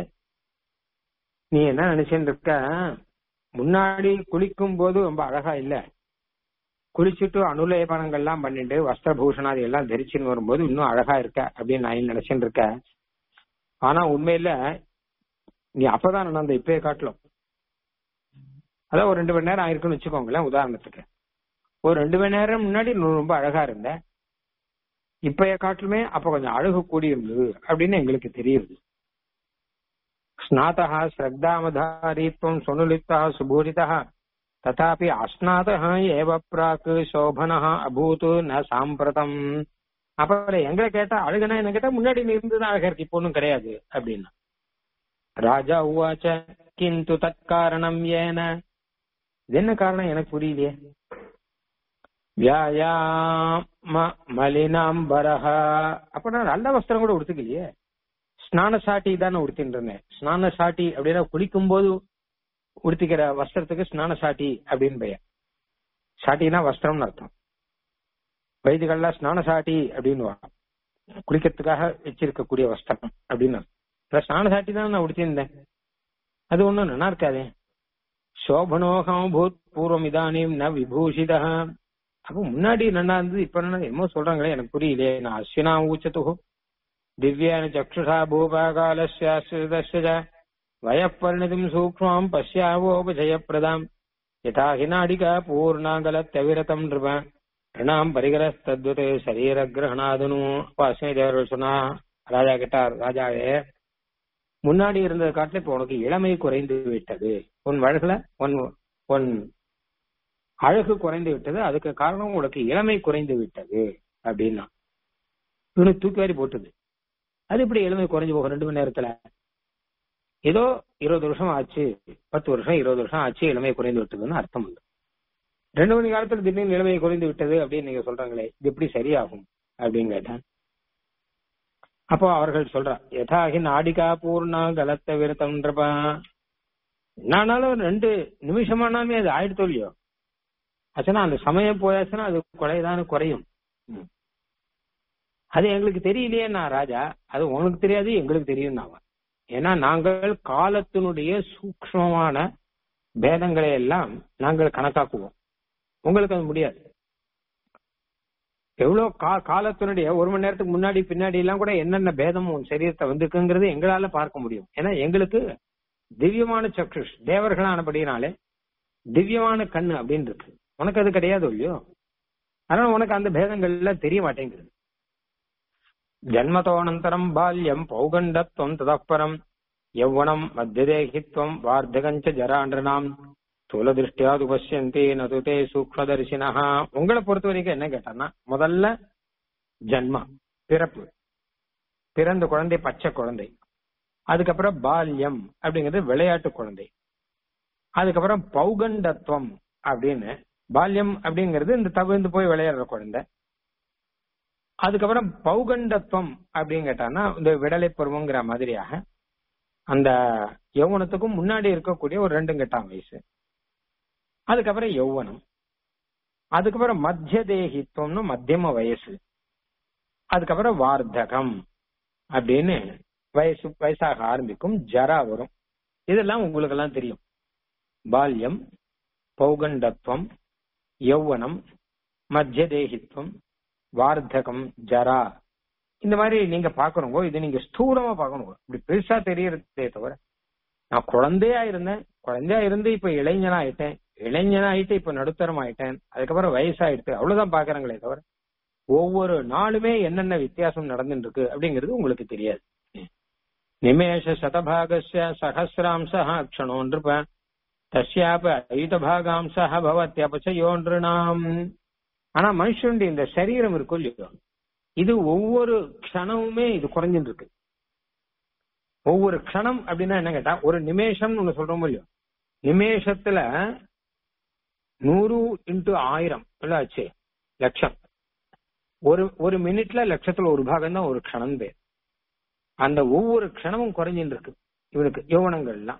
நீ என்ன நினைச்சுட்டு இருக்க முன்னாடி குளிக்கும் போது ரொம்ப அழகா இல்ல குளிச்சுட்டு அனுலேபனங்கள்லாம் பண்ணிட்டு வஸ்திரபூஷணாதி எல்லாம் தரிச்சுன்னு வரும்போது இன்னும் அழகா இருக்க அப்படின்னு நான் நினைச்சுட்டு இருக்கேன் ஆனா உண்மையில நீ அப்பதான் நடந்த இப்பயே காட்டலும் அதான் ஒரு ரெண்டு மணி நேரம் ஆயிருக்குன்னு வச்சுக்கோங்களேன் உதாரணத்துக்கு ஒரு ரெண்டு மணி நேரம் முன்னாடி நீ ரொம்ப அழகா இருந்த இப்பய காட்டிலுமே அப்ப கொஞ்சம் அழகு கூடி இருந்தது அப்படின்னு எங்களுக்கு தெரியுது ஸ்நாதா ஸ்ரத்தாமதாரித்வம் சுனுலிப்தா சுபூரிதா ததாபி அஸ்நாதா ஏவ பிராக் சோபனா அபூத் ந சாம்பிரதம் அப்புறம் எங்களை கேட்டா அழகுனா என்ன கேட்டா முன்னாடி நீ இருந்தது அழகா இருக்கு இப்போ ஒன்றும் கிடையாது அப்படின்னா ராஜா உவாச்ச கிந்து தற்காரணம் ஏன இது என்ன காரணம் எனக்கு புரியலையே வியாயாம மலினாம்பரஹ அப்ப நான் நல்ல வஸ்திரம் கூட உடுத்துக்கலையே ஸ்நான சாட்டி தானே உடுத்தின்னு இருந்தேன் ஸ்நான சாட்டி அப்படின்னா குளிக்கும் போது உடுத்திக்கிற வஸ்திரத்துக்கு ஸ்நான சாட்டி அப்படின்னு பெயர் சாட்டினா வஸ்திரம்னு அர்த்தம் வைதிகள்லாம் ஸ்நான சாட்டி அப்படின்னு குளிக்கிறதுக்காக வச்சிருக்கக்கூடிய வஸ்திரம் அப்படின்னு அர்த்தம் ஸ்நான சாட்டி தான் நான் உடுத்திருந்தேன் அது ஒண்ணும் நல்லா இருக்காதே சோபனோகம் பூத் பூர்வம் இதானியும் ந விபூஷிதா அப்ப முன்னாடி நல்லா இருந்தது இப்ப என்ன என்னமோ சொல்றாங்களே எனக்கு புரியலையே நான் அஸ்வினா ஊச்சத்து திவ்யான சக்ஷுஷா பூபாகாலஸ்யாசிரிதஸ்ய வயப்பரிணிதிம் சூக்மாம் பசியாவோபஜயப்பிரதாம் யதா ஹிநாடிகா பூர்ணாகலத்தவிரதம் நிருப ரிணாம் பரிகரஸ்தத்வத் சரீர கிரகணாதுனு அப்ப அஸ்வினி தேவர்கள் சொன்னா ராஜா கேட்டார் ராஜாவே முன்னாடி இருந்ததை காட்டில இப்ப உனக்கு இளமை குறைந்து விட்டது உன் வழகுல உன் உன் அழகு குறைந்து விட்டது அதுக்கு காரணம் உனக்கு இளமை குறைந்து விட்டது அப்படின்னா இவனுக்கு தூக்கி வாரி போட்டுது அது இப்படி இளமை குறைஞ்சு போகும் ரெண்டு மணி நேரத்துல ஏதோ இருபது வருஷம் ஆச்சு பத்து வருஷம் இருபது வருஷம் ஆச்சு இளமை குறைந்து விட்டதுன்னு அர்த்தம் உண்டு ரெண்டு மணி காலத்துல திடீர்னு இளமை குறைந்து விட்டது அப்படின்னு நீங்க சொல்றாங்களே இது எப்படி சரியாகும் அப்படின்னு கேட்டேன் அப்போ அவர்கள் சொல்றா யதாகி நாடிகா பூர்ணா கலத்த விரதம்ன்றப்பா என்னானாலும் ரெண்டு நிமிஷமானாலுமே அது ஆயிடுத்தோ இல்லையோ ஆச்சுன்னா அந்த சமயம் போயாச்சுன்னா அது குறையதான குறையும் அது எங்களுக்கு தெரியலையே நான் ராஜா அது உனக்கு தெரியாது எங்களுக்கு தெரியும் நான் ஏன்னா நாங்கள் காலத்தினுடைய சூக்மமான பேதங்களை எல்லாம் நாங்கள் கணக்காக்குவோம் உங்களுக்கு அது முடியாது எவ்வளவு கா காலத்தினுடைய ஒரு மணி நேரத்துக்கு முன்னாடி பின்னாடி எல்லாம் கூட என்னென்ன பேதம் உன் சரீரத்தை வந்திருக்குங்கிறது எங்களால பார்க்க முடியும் ஏன்னா எங்களுக்கு திவ்யமான சக்ஷுஷ் தேவர்களானபடினாலே திவ்யமான கண்ணு அப்படின்னு இருக்கு உனக்கு அது கிடையாது இல்லையோ அதனால உனக்கு அந்த பேதங்கள் எல்லாம் தெரிய மாட்டேங்குது ஜன்மதோனந்தரம் பால்யம் பௌகண்டத்வம் ததப்பரம் யௌவனம் மத்தியதேகித்வம் வார்த்தகஞ்ச ஜராண்டனாம் ஸ்தூல திருஷ்டியாது பசியந்தி நதுதே சூக்மதரிசினா உங்களை பொறுத்த வரைக்கும் என்ன கேட்டான்னா முதல்ல ஜன்மா பிறப்பு பிறந்த குழந்தை பச்சை குழந்தை அதுக்கப்புறம் பால்யம் அப்படிங்கிறது விளையாட்டு குழந்தை அதுக்கப்புறம் பௌகண்டத்துவம் அப்படின்னு பால்யம் அப்படிங்கிறது இந்த தவிர்ந்து போய் விளையாடுற குழந்தை அதுக்கப்புறம் பௌகண்டத்துவம் அப்படின்னு கேட்டான்னா இந்த விடலை பருவங்கிற மாதிரியாக அந்த யௌவனத்துக்கும் முன்னாடி இருக்கக்கூடிய ஒரு ரெண்டு கெட்டாம் வயசு அதுக்கப்புறம் யௌவனம் அதுக்கப்புறம் மத்திய தேகித்துவம்னு மத்தியம வயசு அதுக்கப்புறம் வார்த்தகம் அப்படின்னு வயசு வயசாக ஆரம்பிக்கும் ஜரா வரும் இதெல்லாம் உங்களுக்கு எல்லாம் தெரியும் பால்யம் பௌகண்டத்துவம் யௌவனம் மத்திய தேகித்துவம் வார்த்தகம் ஜரா இந்த மாதிரி நீங்க பாக்கணுங்கோ இது நீங்க ஸ்தூலமா பாக்கணும் இப்படி பெருசா தெரியறதே தவிர நான் குழந்தையா இருந்தேன் குழந்தையா இருந்து இப்ப இளைஞனா ஆயிட்டேன் இளைஞனா ஆயிட்டு இப்ப நடுத்தரம் ஆயிட்டேன் அதுக்கப்புறம் வயசாயிடுச்சு அவ்வளவுதான் பாக்குறாங்களே தவிர ஒவ்வொரு நாளுமே என்னென்ன வித்தியாசம் நடந்துட்டு இருக்கு அப்படிங்கிறது உங்களுக்கு தெரியாது நிமேஷ சதபாகஸ்ய சகசிராம்சா க்ஷணோன்றிருப்பேன் தஸ்யாப ஐதபாகாம்சா பவத்யபச்சயோன்றுனாம் ஆனா மனுஷனுடைய இந்த சரீரம் இருக்கும் இல்லையோ இது ஒவ்வொரு க்ஷணமுமே இது குறைஞ்சிட்டு இருக்கு ஒவ்வொரு க்ஷணம் அப்படின்னா என்ன கேட்டா ஒரு நிமேஷம்னு ஒண்ணு சொல்றோமோ இல்லையோ நிமேஷத்துல நூறு இன்ட்டு ஆயிரம் ஆச்சு லட்சம் ஒரு ஒரு மினிட்ல லட்சத்துல ஒரு பாகம் தான் ஒரு க்ஷணம் பேர் அந்த ஒவ்வொரு க்ஷணமும் குறைஞ்சிட்டு இருக்கு இவனுக்கு யௌவனங்கள்லாம்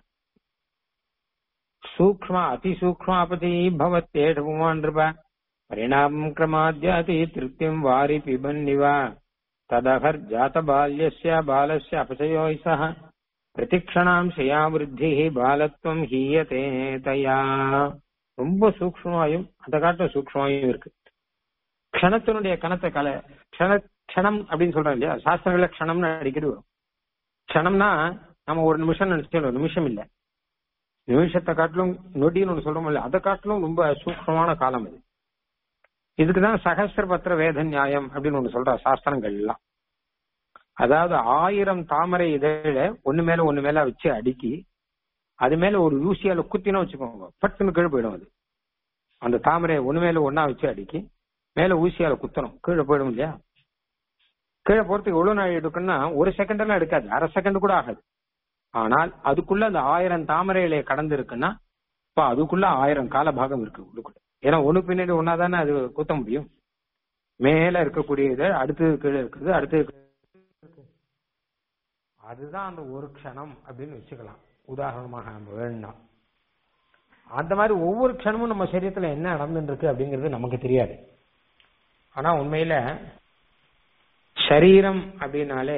சூக்ம அதிசூக்மாபதி பவத்தேஷ புமான் இருப்ப பரிணாமம் கிரமாத்யாதி திருப்திம் வாரி பிபன்னிவா ததகர் ஜாத பால்யஸ்ய பாலஸ்ய அபசயோ சக பிரதிக்ஷணாம் ஷயா விருத்தி பாலத்துவம் ஹீயதே தயா ரொம்ப சூக்மாயும் அந்த காட்டும் சூக்மாயும் இருக்கு க்ஷணத்தினுடைய கணத்தை கல க்ஷண க்ஷணம் அப்படின்னு சொல்றோம் இல்லையா சாஸ்திரங்கள க்ஷணம்னு அடிக்கடி வரும் க்ஷணம்னா நம்ம ஒரு நிமிஷம் நினைச்சோம் நிமிஷம் இல்ல நிமிஷத்தை காட்டிலும் நொடின்னு ஒண்ணு சொல்றோம் இல்ல அதை காட்டிலும் ரொம்ப சூக்மமான காலம் இது இதுக்குதான் சகசிர பத்திர வேத நியாயம் அப்படின்னு ஒண்ணு சொல்ற சாஸ்திரங்கள் எல்லாம் அதாவது ஆயிரம் தாமரை இதழ ஒண்ணு மேல ஒண்ணு மேல வச்சு அடுக்கி அது மேல ஒரு ஊசியால குத்தினா வச்சுக்கோங்க பட்டுன்னு கீழே போயிடும் அது அந்த தாமரை ஒண்ணு மேல ஒன்னா வச்சு அடுக்கி மேல ஊசியால குத்தணும் கீழே போயிடும் இல்லையா கீழே போறதுக்கு எவ்வளவு நாள் எடுக்குன்னா ஒரு செகண்ட் எல்லாம் எடுக்காது அரை செகண்ட் கூட ஆகாது ஆனால் அதுக்குள்ள அந்த ஆயிரம் தாமரை இலையை கடந்து இருக்குன்னா இப்ப அதுக்குள்ள ஆயிரம் கால பாகம் இருக்கு உள்ளுக்குள்ள ஏன்னா ஒண்ணு பின்னாடி ஒன்னா தானே அது குத்த முடியும் மேல இருக்கக்கூடியது அடுத்தது கீழே இருக்குது அடுத்தது கீழே இருக்கு. அதுதான் அந்த ஒரு க்ஷணம் அப்படின்னு வச்சுக்கலாம் உதாரணமாக நம்ம வேணும்னா அந்த மாதிரி ஒவ்வொரு க்ஷணமும் நம்ம சரீரத்துல என்ன நடந்துட்டு இருக்கு அப்படிங்கிறது நமக்கு தெரியாது ஆனா உண்மையில சரீரம் அப்படின்னாலே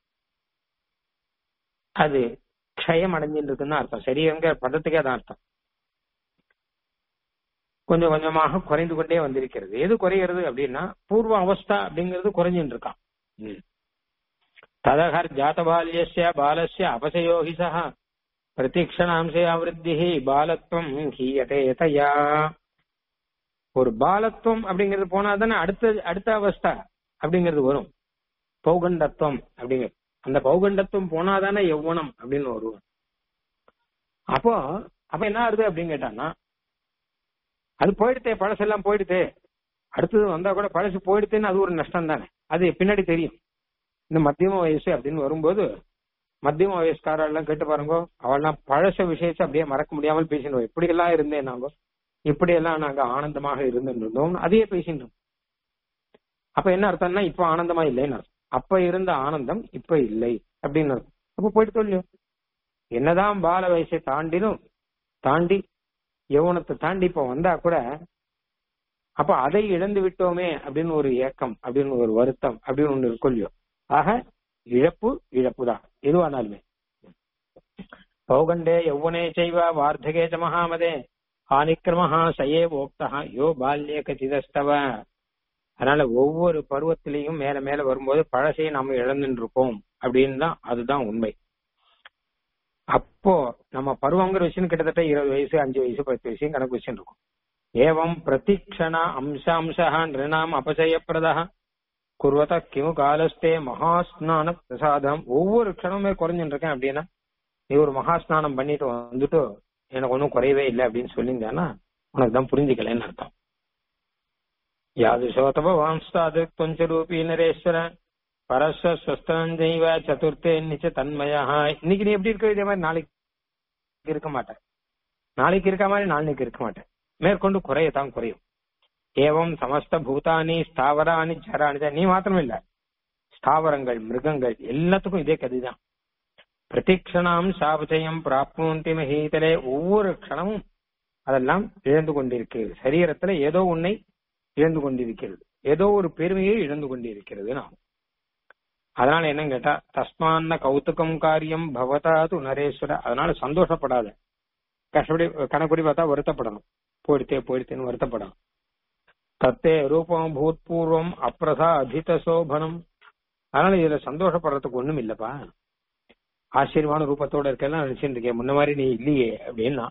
அது க்ஷயம் அடைஞ்சிட்டு இருக்குன்னு அர்த்தம் சரீரங்கிற பதத்துக்கே அதான் அர்த்தம் கொஞ்சம் கொஞ்சமாக குறைந்து கொண்டே வந்திருக்கிறது எது குறைகிறது அப்படின்னா பூர்வ அவஸ்தா அப்படிங்கிறது குறைஞ்சிட்டு இருக்கான் ம். ததகர் ஜாத்தபால்யஸ்ய பாலஸ்ய அபசயோகி சக பிரதீக்ஷணாம்சயா விருத்தி பாலத்துவம் ஹீயதே தயா ஒரு பாலத்துவம் அப்படிங்கிறது போனா தானே அடுத்த அடுத்த அவஸ்தா அப்படிங்கிறது வரும் பௌகண்டத்துவம் அப்படிங்கிறது அந்த பௌகண்டத்துவம் போனாதானே யௌவனம் அப்படின்னு வரும் அப்போ அப்ப என்ன ஆகுது அப்படின்னு கேட்டான்னா அது போயிடுத்தே பழசெல்லாம் போயிடுத்தே அடுத்தது வந்தா கூட பழசு போயிடுத்தேன்னு அது ஒரு நஷ்டம் தானே அது பின்னாடி தெரியும் இந்த மத்தியம வயசு அப்படின்னு வரும்போது மத்தியம வயசுக்காரெல்லாம் கேட்டு பாருங்க அவள்லாம் பழச விஷயத்தை அப்படியே மறக்க முடியாமல் பேசிடுவோம் இப்படி எல்லாம் இருந்தேன் நாங்க இப்படி எல்லாம் நாங்க ஆனந்தமாக இருந்திருந்தோம் அதையே பேசிட்டு இருந்தோம். அப்ப என்ன அர்த்தம்னா இப்ப ஆனந்தமா இல்லைன்னு அர்த்தம் அப்ப இருந்த ஆனந்தம் இப்ப இல்லை அப்படின்னு அர்த்தம் அப்ப போயிட்டு சொல்லியோ என்னதான் பால வயசை தாண்டினும் தாண்டி யௌவனத்தை தாண்டி இப்ப வந்தா கூட அப்ப அதை இழந்து விட்டோமே அப்படின்னு ஒரு ஏக்கம் அப்படின்னு ஒரு வருத்தம் அப்படின்னு ஒண்ணு இருக்கும் இல்லையோ ஆக இழப்பு இழப்பு தான் எதுவானாலுமே பௌகண்டே யௌவனே செய்வ வார்த்தகே ச மகாமதே ஆனிக்கிரமஹா சயே ஓக்தா யோ பால்யே கச்சிதஸ்தவ அதனால ஒவ்வொரு பருவத்திலையும் மேல மேல வரும்போது பழசையை நம்ம இழந்துட்டு இருப்போம் அப்படின்னு தான் அதுதான் உண்மை அப்போ நம்ம பருவங்கிற விஷயம் கிட்டத்தட்ட இருபது வயசு அஞ்சு வயசு பத்து வயசு கணக்கு வச்சுட்டு இருக்கும் ஏவம் பிரதீக்ஷண அம்சாம்சா நிருணாம் அபசயப்பிரதா குர்வத கிமு காலஸ்தே மகாஸ்நான பிரசாதம் ஒவ்வொரு க்ஷணமே குறைஞ்சுட்டு இருக்கேன் அப்படின்னா நீ ஒரு மகாஸ்நானம் பண்ணிட்டு வந்துட்டு எனக்கு ஒன்றும் குறையவே இல்லை அப்படின்னு சொல்லியிருந்தேன்னா உனக்கு தான் புரிஞ்சுக்கலன்னு அர்த்தம் யாதுசோதப வாம்ஸ்தாது கொஞ்ச ரூபி நரேஸ்வர பரஸ்வ ஸ்வஸ்தனஞ்சைவ சதுர்த்தே நிச்ச தன்மயா இன்னைக்கு நீ எப்படி இருக்க இதே மாதிரி நாளைக்கு இருக்க மாட்டேன் நாளைக்கு இருக்க மாதிரி நாளைக்கு இருக்க மாட்டேன் மேற்கொண்டு குறையத்தான் குறையும் ஏவம் சமஸ்த பூதானி ஸ்தாவராணி ஜராணி ச- நீ மாத்திரம் இல்ல ஸ்தாவரங்கள் மிருகங்கள் எல்லாத்துக்கும் இதே கதிதான் பிரதிக்ஷணாம் சாபஜயம் பிராப்னுந்தி மகீதலே ஒவ்வொரு க்ஷணமும் அதெல்லாம் இழந்து கொண்டிருக்கிறது சரீரத்துல ஏதோ உன்னை இழந்து கொண்டிருக்கிறது ஏதோ ஒரு பெருமையை இழந்து கொண்டிருக்கிறது நாம் அதனால என்ன கேட்டா தஸ்மான கௌதுகம் காரியம் பவதாது நரேஸ்வர அதனால சந்தோஷப்படாத கஷ்டப்படி கணக்குடி பார்த்தா வருத்தப்படணும் போயிடுத்தே போயிடுத்தேன்னு வருத்தப்படணும் தத்தே ரூபம் பூத்பூர்வம் அப்பிரதா அதித சோபனம் அதனால இதுல சந்தோஷப்படுறதுக்கு ஒண்ணும் இல்லப்பா ஆச்சரியமான ரூபத்தோட இருக்கெல்லாம் நினைச்சுட்டு இருக்கேன் முன்ன மாதிரி நீ இல்லையே அப்படின்னா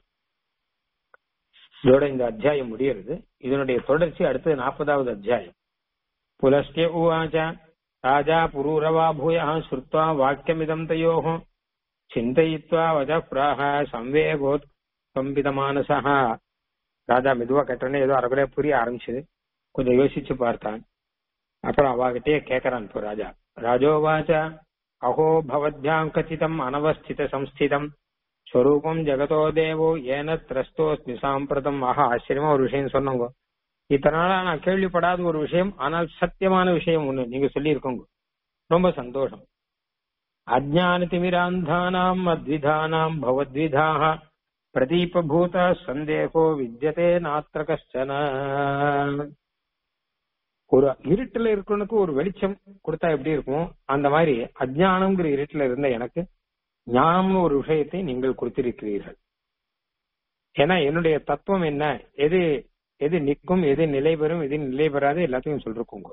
இதோட இந்த அத்தியாயம் முடியறது இதனுடைய தொடர்ச்சி அடுத்தது நாற்பதாவது அத்தியாயம் புலஸ்கே உவாச்ச ராஜா புரூரவா பூய ஸ்ருத்வா வாக்கியமிதம் தயோः சிந்தயித்வா வஜ பிராக சம்வேகோத் கம்பிதமானசா ராஜா மெதுவா கேட்டோன்னே ஏதோ அரைக்குறையா புரிய ஆரம்பிச்சது கொஞ்சம் யோசிச்சு பார்த்தான் அப்புறம் அவாகிட்டே கேட்கறான் இப்போ ராஜா ராஜோவாச்ச அஹோ பவத்யாம் கச்சிதம் அனவஸ்தித சம்ஸ்திதம் ஸ்வரூபம் ஜெகதோ தேவோ ஏன திரஸ்தோஸ்மி சாம்பிரதம் ஆஹா ஆச்சரியமா ஒரு விஷயம் சொன்னங்க இத்தனை நாளா நான் கேள்விப்படாத ஒரு விஷயம் ஆனால் சத்தியமான விஷயம் ஒண்ணு நீங்க சொல்லி இருக்கோங்க ரொம்ப சந்தோஷம் அஜான திமிராந்தானாம் அத்விதானாம் பவத்விதாக பிரதீபூத சந்தேகோ வித்யதே நாத்திர கஷ்டன ஒரு இருட்டுல இருக்கவனுக்கு ஒரு வெளிச்சம் கொடுத்தா எப்படி இருக்கும் அந்த மாதிரி அஜ்ஞானம்ங்கிற இருட்டுல இருந்த எனக்கு ஞானம்னு ஒரு விஷயத்தை நீங்கள் கொடுத்திருக்கிறீர்கள் ஏன்னா என்னுடைய தத்துவம் என்ன எது எது நிற்கும் எது நிலை பெறும் எது நிலை பெறாது எல்லாத்தையும் சொல்லிருக்கோங்க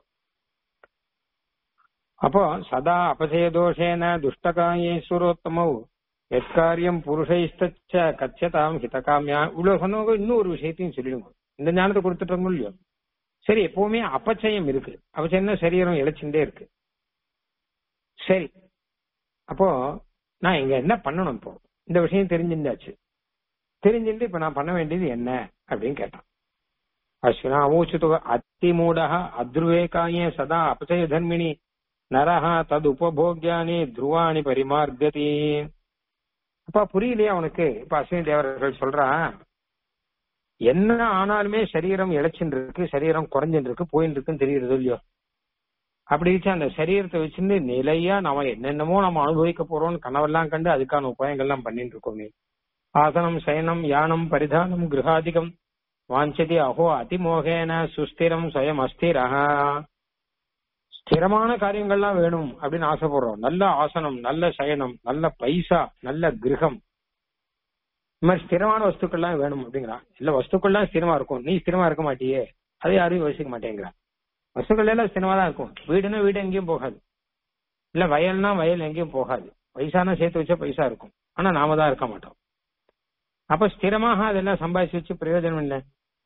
அப்போ சதா அபசயதோஷேன துஷ்டகாயேஸ்வரோத்தமௌ எக்காரியம் புருஷைஸ்தச்ச கச்சதாம் ஹிதகாமியா இவ்வளவு சொன்னவங்க இன்னும் ஒரு விஷயத்தையும் சொல்லிடுங்க இந்த ஞானத்தை கொடுத்துட்டோங்க இல்லையோ சரி எப்பவுமே அபச்சயம் இருக்கு அபச்சயம்னா சரீரம் இழைச்சுட்டே இருக்கு சரி அப்போ நான் இங்க என்ன பண்ணணும் இப்போ இந்த விஷயம் தெரிஞ்சிருந்தாச்சு தெரிஞ்சுட்டு இப்ப நான் பண்ண வேண்டியது என்ன அப்படின்னு கேட்டான் அஸ்வினா அமூச்சுது அத்திமூடக அத்ருவேகாயே சதா அபச்சய தர்மிணி நரஹ தது உபபோக்யானி துருவாணி பரிமார்கதி அப்பா புரியலையா அவனுக்கு இப்ப அஸ்வினி தேவர்கள் சொல்றான் என்ன ஆனாலுமே சரீரம் இழைச்சின்னு இருக்கு சரீரம் குறைஞ்சின்னு இருக்கு போயின்னு இருக்குன்னு தெரியுறது இல்லையோ அப்படி வச்சு அந்த சரீரத்தை வச்சுட்டு நிலையா நாம என்னென்னமோ நம்ம அனுபவிக்க போறோம்னு கனவெல்லாம் கண்டு அதுக்கான உபாயங்கள்லாம் பண்ணிட்டு இருக்கோமே ஆசனம் சயனம் யானம் பரிதானம் கிரகாதிகம் வாஞ்சதி அஹோ அதிமோகேன சுஸ்திரம் சுயம் அஸ்திரஹா ஸ்திரமான காரியங்கள்லாம் வேணும் அப்படின்னு ஆசைப்படுறோம் நல்ல ஆசனம் நல்ல சயனம் நல்ல பைசா நல்ல கிரகம் இந்த மாதிரி ஸ்திரமான வஸ்துக்கள்லாம் வேணும் அப்படிங்கிறான் இல்ல வஸ்துக்கள்லாம் ஸ்திரமா இருக்கும் நீ ஸ்திரமா இருக்க மாட்டியே அதை யாரும் யோசிக்க மாட்டேங்கிறான் வஸ்துக்கள் எல்லாம் ஸ்திரமா தான் இருக்கும் வீடுனா வீடு எங்கேயும் போகாது இல்ல வயல்னா வயல் எங்கேயும் போகாது பைசானா சேர்த்து வச்சா பைசா இருக்கும் ஆனா நாம தான் இருக்க மாட்டோம் அப்ப ஸ்திரமாக அதெல்லாம் சம்பாதிச்சு வச்சு பிரயோஜனம் இல்லை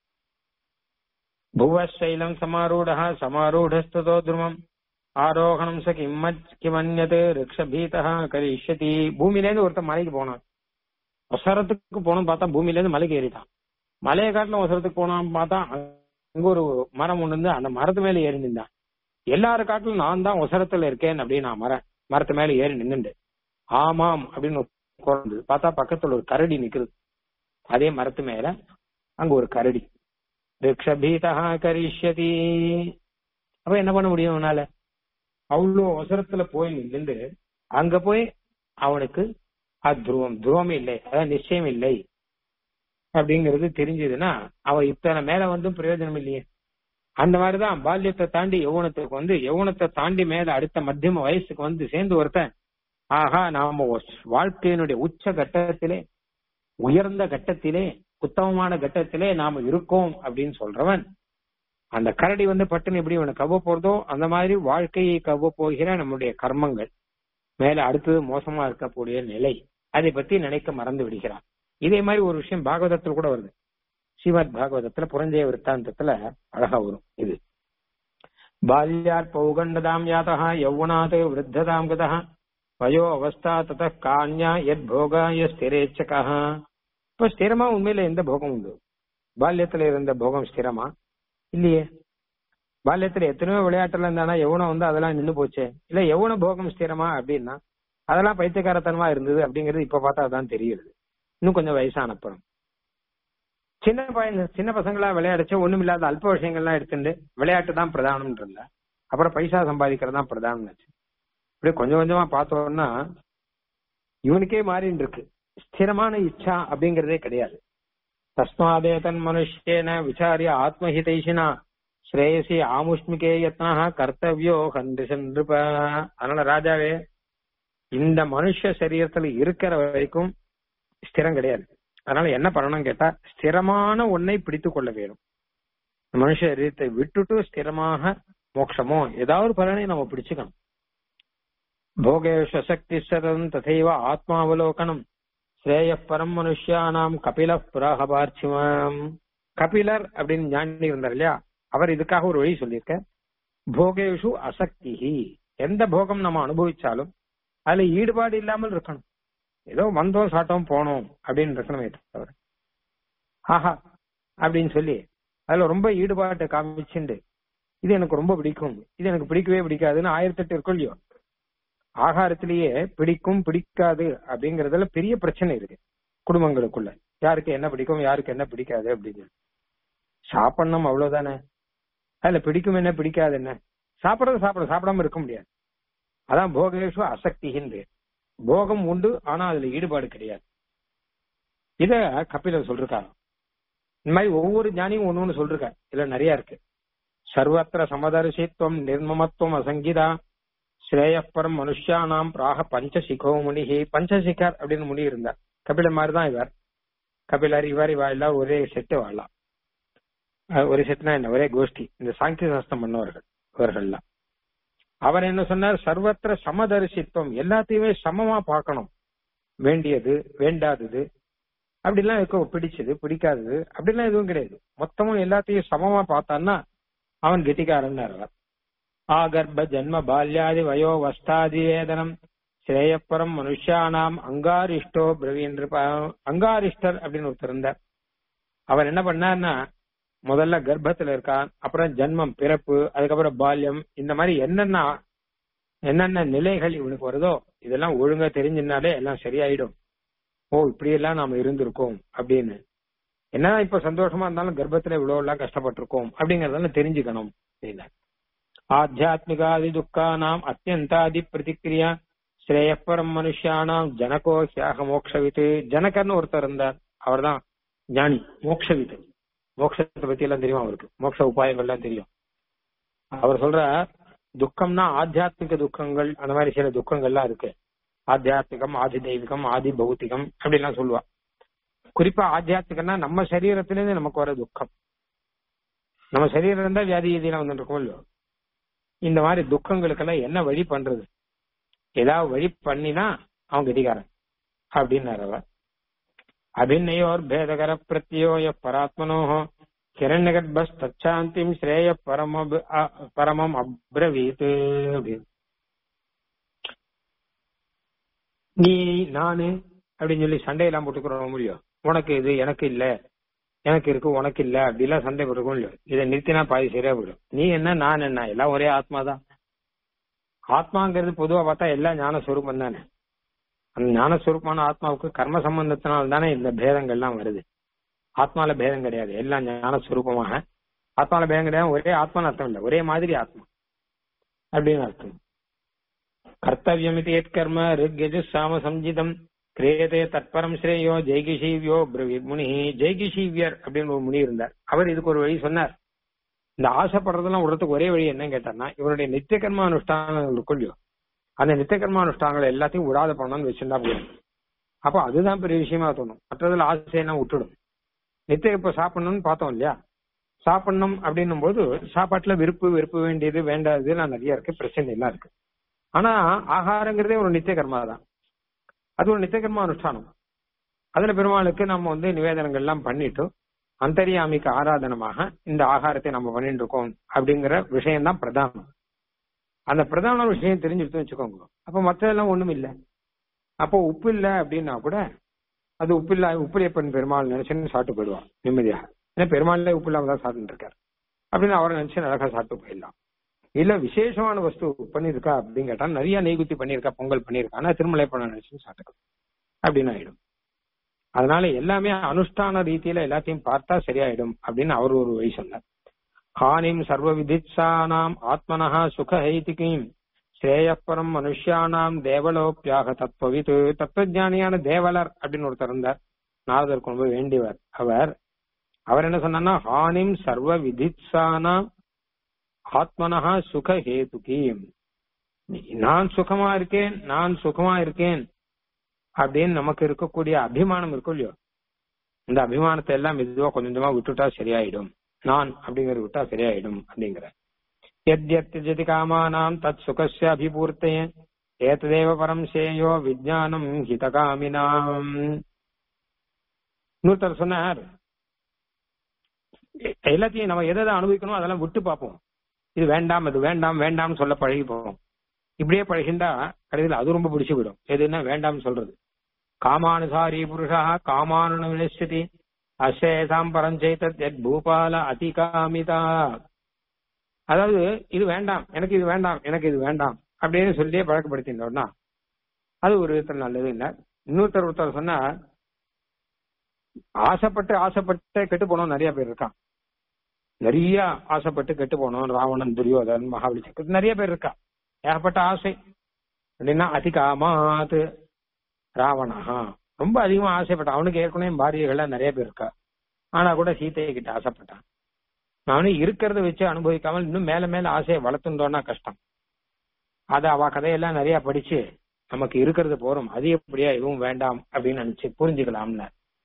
புவசைலம் சமாரூட சமாரூடஸ்தோ துருவம் ஆரோகணம் ச கிம்மத் கிமன்யது ரிக்ஷபீதா கரிஷ்யதி பூமியில இருந்து ஒருத்தன் மலைக்கு போனான் ஒசரத்துக்கு போனோம் பார்த்தா பூமியில இருந்து மலைக்கு ஏறிட்டான் மலையை காட்டிலும் ஒசரத்துக்கு போனான்னு பார்த்தா அங்க ஒரு மரம் ஒண்ணு இருந்து அந்த மரத்து மேல ஏறி நின்றான் எல்லாரு காட்டிலும் நான் தான் ஒசரத்துல இருக்கேன் அப்படின்னு நான் மரம் மரத்து மேல ஏறி நின்னுண்டு ஆமாம் அப்படின்னு குறைந்து பார்த்தா பக்கத்துல ஒரு கரடி நிக்குது அதே மரத்து மேல அங்க ஒரு கரடி ரிக்ஷபீதா கரிஷ்யதி அப்ப என்ன பண்ண முடியும் அவனால அவ்வளோ அவசரத்துல போய் நின்று அங்க போய் அவனுக்கு அத்ருவம் துருவம் இல்லை அதாவது நிச்சயம் இல்லை அப்படிங்கிறது தெரிஞ்சதுன்னா அவன் இத்தனை மேல வந்தும் பிரயோஜனம் இல்லையே அந்த மாதிரிதான் பால்யத்தை தாண்டி யௌவனத்துக்கு வந்து யௌவனத்தை தாண்டி மேல அடுத்த மத்தியம வயசுக்கு வந்து சேர்ந்து ஒருத்தன் ஆஹா நாம வாழ்க்கையினுடைய உச்ச கட்டத்திலே உயர்ந்த கட்டத்திலே உத்தமமான கட்டத்திலே நாம இருக்கோம் அப்படின்னு சொல்றவன் அந்த கரடி வந்து பட்டுன்னு எப்படி இவனை கவ்வ போறதோ அந்த மாதிரி வாழ்க்கையை கவ்வ போகிற நம்முடைய கர்மங்கள் மேல அடுத்தது மோசமா இருக்கக்கூடிய நிலை அதை பத்தி நினைக்க மறந்து விடுகிறான் இதே மாதிரி ஒரு விஷயம் பாகவதத்துல கூட வருது ஸ்ரீமத் பாகவதத்துல புரஞ்சய விற்த்தாந்தத்துல அழகா வரும் இது பால்யாத் பௌகண்டதாம் யாத்தா யௌவனாத் விருத்ததாம் கதா வயோ அவஸ்தா தத கான்யா எத் போகாய ஸ்திரேச்சகா இப்ப ஸ்திரமா உண்மையில எந்த போகம் உண்டு பால்யத்துல இருந்த போகம் ஸ்திரமா இல்லையே பால்யத்துல எத்தனையோ விளையாட்டுல இருந்தானா எவனம் வந்து அதெல்லாம் நின்னு போச்சே இல்ல எவன போகம் ஸ்திரமா அப்படின்னா அதெல்லாம் பைத்தியக்காரத்தனமா இருந்தது அப்படிங்கிறது இப்ப பார்த்தா அதான் தெரியுது இன்னும் கொஞ்சம் வயசான அப்புறம் சின்ன பையன் சின்ன பசங்களா விளையாடிச்சு ஒண்ணும் இல்லாத அல்ப விஷயங்கள்லாம் எடுத்துட்டு விளையாட்டு தான் பிரதானம் இல்ல அப்புறம் பைசா சம்பாதிக்கிறது தான் பிரதானம் இப்படி கொஞ்சம் கொஞ்சமா பார்த்தோம்னா இவனுக்கே மாறின்னு இருக்கு ஸ்திரமான இச்சா அப்படிங்கறதே கிடையாது தஸ்மாதே தன் மனுஷேன விசாரிய ஆத்மஹிதைஷினா ஸ்ரேயசி ஆமுஷ்மிகே யத்னா கர்த்தவியோ ஹந்திருப்ப அதனால ராஜாவே இந்த மனுஷ சரீரத்துல இருக்கிற வரைக்கும் ஸ்திரம் கிடையாது அதனால என்ன பண்ணணும் கேட்டா ஸ்திரமான ஒன்னை பிடித்து கொள்ள வேணும் மனுஷ சரீரத்தை விட்டுட்டு ஸ்திரமாக மோட்சமோ ஏதாவது பலனை நம்ம பிடிச்சுக்கணும் போகேஷு சக்தி சதம் ததைவ ஆத்மாவலோகனம் ஸ்ரேய பரம் மனுஷியானாம் கபில புராக பார்ச்சிவம் கபிலர் அப்படின்னு ஞானி இருந்தார் இல்லையா அவர் இதுக்காக ஒரு வழி சொல்லியிருக்க போகேஷு அசக்தி எந்த போகம் நம்ம அனுபவிச்சாலும் அதுல ஈடுபாடு இல்லாமல் இருக்கணும் ஏதோ வந்தோம் சாட்டோம் போனோம் அப்படின்னு இருக்கணுமே தவிர ஆஹா அப்படின்னு சொல்லி அதுல ரொம்ப ஈடுபாட்டை காமிச்சுண்டு இது எனக்கு ரொம்ப பிடிக்கும் இது எனக்கு பிடிக்கவே பிடிக்காதுன்னு ஆயிரத்தெட்டு இருக்கும் இல்லையோ ஆகாரத்திலேயே பிடிக்கும் பிடிக்காது அப்படிங்கறதுல பெரிய பிரச்சனை இருக்கு குடும்பங்களுக்குள்ள யாருக்கு என்ன பிடிக்கும் யாருக்கு என்ன பிடிக்காது அப்படின்னு சாப்பிடணும் அவ்வளவுதானே அதுல பிடிக்கும் என்ன பிடிக்காது என்ன சாப்பிடறது சாப்பிட சாப்பிடாம இருக்க முடியாது அதான் போகேஷு அசக்திகின் பேர் போகம் உண்டு ஆனா அதுல ஈடுபாடு கிடையாது இத கபிலர் சொல்றாரு இந்த மாதிரி ஒவ்வொரு ஞானியும் ஒண்ணு ஒண்ணு சொல்றாரு இதுல நிறைய இருக்கு சர்வத்திர சமதர்சித்துவம் நிர்மமத்துவம் அசங்கிதா ஸ்ரேயப்பரம் மனுஷானாம் பிராக பஞ்சசிகோ முனிகி பஞ்சசிகர் அப்படின்னு முனி இருந்தார் கபிலர் மாதிரி தான் இவர் கபிலர் இவர் இவா எல்லாம் ஒரே செட்டு வாழலாம் ஒரு செட்னா என்ன ஒரே கோஷ்டி இந்த சாங்கிய சாஸ்திரம் பண்ணவர்கள் இவர்கள்லாம் அவர் என்ன சொன்னார் சர்வத்திர சமதரிசித்துவம் எல்லாத்தையுமே சமமா பார்க்கணும் வேண்டியது வேண்டாதது அப்படிலாம் இருக்க பிடிச்சது பிடிக்காதது அப்படிலாம் எதுவும் கிடையாது மொத்தமும் எல்லாத்தையும் சமமா பார்த்தான்னா அவன் கெட்டிக்காரன் அவர் ஆகர்ப்ப ஜன்ம பால்யாதி வயோ வஸ்தாதி வேதனம் ஸ்ரேயப்பரம் மனுஷானாம் அங்காரிஷ்டோ பிரவீன் அங்காரிஷ்டர் அப்படின்னு ஒருத்தர் இருந்தார் அவர் என்ன பண்ணார்னா முதல்ல கர்ப்பத்துல இருக்கான் அப்புறம் ஜன்மம் பிறப்பு அதுக்கப்புறம் பால்யம் இந்த மாதிரி என்னென்ன என்னென்ன நிலைகள் இவனுக்கு வருதோ இதெல்லாம் ஒழுங்கா தெரிஞ்சினாலே எல்லாம் சரியாயிடும் ஓ இப்படி எல்லாம் நாம இருந்திருக்கோம் அப்படின்னு என்ன இப்ப சந்தோஷமா இருந்தாலும் கர்ப்பத்துல இவ்வளவு எல்லாம் கஷ்டப்பட்டிருக்கோம் அப்படிங்கறதெல்லாம் தெரிஞ்சுக்கணும் அப்படின்னா ஆத்தியாத்மிகாதி துக்கானாம் அத்தியந்தாதி பிரதிக்கிரியா ஸ்ரேயப்பரம் மனுஷியானாம் ஜனகோ ஹியாக மோக்ஷவித்து ஜனகர்னு ஒருத்தர் இருந்தார் அவர்தான் ஞானி மோக்ஷவித்து மோட்சத்தை பத்தி எல்லாம் தெரியும் அவருக்கு மோட்ச உபாயங்கள்லாம் தெரியும் அவர் சொல்ற துக்கம்னா ஆத்தியாத்மிக துக்கங்கள் அந்த மாதிரி சில துக்கங்கள்லாம் இருக்கு ஆத்தியாத்மிகம் ஆதி தெய்வீகம் ஆதி பௌத்திகம் அப்படிலாம் சொல்லுவா குறிப்பா ஆத்தியாத்மிகம்னா நம்ம சரீரத்திலிருந்து நமக்கு வர துக்கம் நம்ம சரீரம் இருந்தா வியாதி இதெல்லாம் வந்துட்டு இருக்கோம் இல்லையோ இந்த மாதிரி துக்கங்களுக்கெல்லாம் என்ன வழி பண்றது ஏதாவது வழி பண்ணினா அவன் கதிகாரன் அப்படின்னாரு அவர் அபிநயோர் பேதகர பிரத்யோய பராத்மனோஹோ கிரண்யகர்பஸ் தச்சாந்திம் ஸ்ரேய பரம பரமம் அப்ரவீத் அப்படின்னு நீ நானு அப்படின்னு சொல்லி சண்டையெல்லாம் போட்டுக்கிறோம் முடியும் உனக்கு இது எனக்கு இல்ல எனக்கு இருக்கு உனக்கு இல்ல அப்படிலாம் சண்டை போட்டுக்கோ இல்லையோ இதை நிறுத்தினா பாதி சரியா போயிடும் நீ என்ன நான் என்ன எல்லாம் ஒரே ஆத்மா தான் ஆத்மாங்கிறது பொதுவா பார்த்தா எல்லாம் ஞானஸ்வரூபம் தானே அந்த ஞானஸ்வரூபமான ஆத்மாவுக்கு கர்ம சம்பந்தத்தினால் தானே இந்த பேதங்கள்லாம் வருது ஆத்மால பேதம் கிடையாது எல்லாம் ஞானஸ்வரூபமாக ஆத்மால பேதம் கிடையாது ஒரே ஆத்மான்னு அர்த்தம் இல்லை ஒரே மாதிரி ஆத்மா அப்படின்னு அர்த்தம் கர்த்தவியம் இது ஏற்கர்ம ரிக்யஜு சாம சம்ஜிதம் கிரியதே தற்பரம் ஸ்ரேயோ ஜெய்கிஷீவியோ முனி ஜெய்கிஷீவியர் அப்படின்னு ஒரு முனி இருந்தார் அவர் இதுக்கு ஒரு வழி சொன்னார் இந்த ஆசைப்படுறதெல்லாம் விடுறதுக்கு ஒரே வழி என்னன்னு கேட்டார்னா இவருடைய நித்திய கர்ம அனுஷ்டானங்கள் இருக்குல்லையோ அந்த நித்திய கர்ம அனுஷ்டானங்கள் எல்லாத்தையும் விடாத பண்ணணும்னு வச்சிருந்தா போதும் அப்போ அதுதான் பெரிய விஷயமா தோணும் மற்றதுல ஆசையெல்லாம் விட்டுடும் நித்திய இப்ப சாப்பிடணும்னு பார்த்தோம் இல்லையா சாப்பிடணும் அப்படின்னும் போது சாப்பாட்டுல விருப்பு வெறுப்பு வேண்டியது வேண்டாதது எல்லாம் நிறைய இருக்கு பிரச்சனை எல்லாம் இருக்கு ஆனா ஆகாரங்கிறதே ஒரு நித்திய கர்மா தான் அது ஒரு நித்திய கர்மா அனுஷ்டானம் அதுல பெருமாளுக்கு நம்ம வந்து நிவேதனங்கள் எல்லாம் பண்ணிட்டு அந்தரியாமிக்கு ஆராதனமாக இந்த ஆகாரத்தை நம்ம பண்ணிட்டு இருக்கோம் அப்படிங்கிற விஷயம் தான் பிரதானம் அந்த பிரதான விஷயம் தெரிஞ்சுட்டு வச்சுக்கோங்க அப்ப மற்றதெல்லாம் ஒண்ணும் இல்லை அப்போ உப்பு இல்ல அப்படின்னா கூட அது உப்பு இல்ல உப்புலியப்பன் பெருமாள் நினைச்சுன்னு சாப்பிட்டு போயிடுவான் நிம்மதியாக ஏன்னா பெருமாள்ல உப்பு இல்லாம தான் சாப்பிட்டு இருக்காரு அப்படின்னு அவரை நினைச்சு அழகா சாப்பிட்டு போயிடலாம் இல்ல விசேஷமான வஸ்து பண்ணிருக்கா அப்படின்னு கேட்டா நிறைய நெய்குத்தி பண்ணிருக்கா பொங்கல் பண்ணிருக்கா ஆனா திருமலை பண்ண நினைச்சு சாப்பிட்டுக்கலாம் அப்படின்னு ஆயிடும் அதனால எல்லாமே அனுஷ்டான ரீதியில எல்லாத்தையும் பார்த்தா சரியாயிடும் அப்படின்னு அவர் ஒரு வழி சொன்னார் ஹானிம் சர்வ விதித்சானாம் ஆத்மனஹா சுக ஹைதிகீம் ஸ்ரேயப்பரம் மனுஷியானாம் தேவலோப்பியாக தத்துவவித்து தத்துவஜானியான தேவலர் அப்படின்னு ஒருத்தர் இருந்தார் நாரதருக்கு ரொம்ப வேண்டியவர் அவர் அவர் என்ன சொன்னார்னா ஹானிம் சர்வ விதித்சானாம் ஆத்மனஹா சுக ஹேதுகீம் நான் சுகமா இருக்கேன் நான் சுகமா இருக்கேன் அப்படின்னு நமக்கு இருக்கக்கூடிய அபிமானம் இருக்கும் இல்லையோ இந்த அபிமானத்தை எல்லாம் மெதுவா கொஞ்சம் கொஞ்சமா விட்டுட்டா சரியாயிடும் நான் அப்படிங்கறது விட்டா சரியாயிடும் அப்படிங்கிற எத்யத்யஜதி காமானாம் தத் சுகஸ்ய அபிபூர்த்தே ஏத்ததேவ பரம் சேயோ விஜயானம் ஹிதகாமினாம் இன்னொருத்தர் சொன்னார் எல்லாத்தையும் நம்ம எதை எதை அனுபவிக்கணும் அதெல்லாம் விட்டு பார்ப்போம் இது வேண்டாம் அது வேண்டாம் வேண்டாம்னு சொல்ல பழகி போவோம் இப்படியே பழகிண்டா கடைசியில் அது ரொம்ப பிடிச்சு விடும் எதுன்னா வேண்டாம்னு சொல்றது காமானுசாரி புருஷா காமானு வினசதி அசேதாம் பரஞ்சைதத் எத் பூபால அதிகாமிதா அதாவது இது வேண்டாம் எனக்கு இது வேண்டாம் எனக்கு இது வேண்டாம் அப்படின்னு சொல்லியே பழக்கப்படுத்தினோம்னா அது ஒரு விதத்தில் நல்லது இல்லை இன்னொருத்தர் ஒருத்தர் சொன்னா ஆசைப்பட்டு ஆசைப்பட்டு கெட்டு போனோம் நிறைய பேர் இருக்கான் நிறைய ஆசைப்பட்டு கெட்டு போனோம் ராவணன் துரியோதன் மகாபலி சக்கரவர்த்தி நிறைய பேர் இருக்கா ஏகப்பட்ட ஆசை அப்படின்னா அதிகாமாத் ராவணா ரொம்ப அதிகமா ஆசைப்பட்டான் அவனுக்கு ஏற்கனவே பாரியர்கள்லாம் நிறைய பேர் இருக்கா ஆனா கூட சீதையை கிட்ட ஆசைப்பட்டான் நானும் இருக்கிறத வச்சு அனுபவிக்காமல் இன்னும் மேல மேல ஆசையை வளர்த்துட்டோம்னா கஷ்டம் அத அவ கதையெல்லாம் நிறைய படிச்சு நமக்கு இருக்கிறது போறோம் அது எப்படியா இதுவும் வேண்டாம் அப்படின்னு நினைச்சு புரிஞ்சுக்கலாம்னு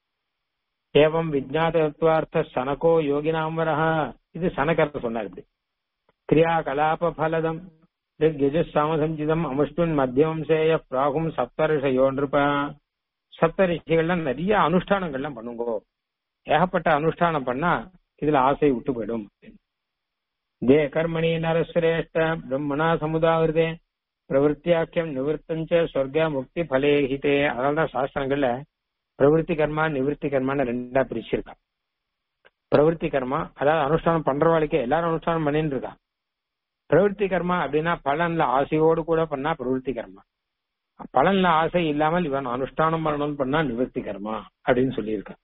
ஏவம் விஜாத தத்துவார்த்த சனகோ யோகினாம்பரஹா இது சனகர் சொன்னார் இப்படி கிரியா கலாப பலதம் சாமசஞ்சிதம் அமுஷ்டுன் மத்தியமம் சேய பிராகும் சப்தரிஷயோ நிருப்ப சப்தரிஷிகள்லாம் நிறைய அனுஷ்டானங்கள்லாம் பண்ணுங்கோ ஏகப்பட்ட அனுஷ்டானம் பண்ணா இதுல ஆசை விட்டு போயிடும் தே கர்மணி நரசிரேஷ்ட பிரம்மணா சமுதாவிரதே பிரவருத்தியாக்கியம் நிவர்த்தஞ்ச சொர்க்க முக்தி பலேஹிதே அதனால்தான் சாஸ்திரங்கள்ல பிரவருத்தி கர்மா நிவர்த்தி கர்மான்னு ரெண்டா பிரிச்சிருக்கா பிரவருத்தி கர்மா அதாவது அனுஷ்டானம் பண்றவாளுக்கே எல்லாரும் அனுஷ்டானம் பண்ணிட்டு இருக்கா பிரவருத்தி கர்மா அப்படின்னா பலன்ல ஆசையோடு கூட பண்ணா பிரவருத்தி கர்மா பலன்ல ஆசை இல்லாமல் இவன் அனுஷ்டானம் பண்ணணும்னு பண்ணா நிவர்த்தி கர்மா அப்படின்னு சொல்லியிருக்கான்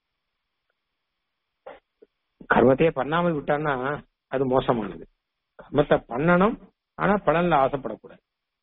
கர்மத்தையே பண்ணாமல் விட்டான்னா அது மோசமானது கர்மத்தை பண்ணணும் ஆனா பலன்ல ஆசைப்படக்கூடாது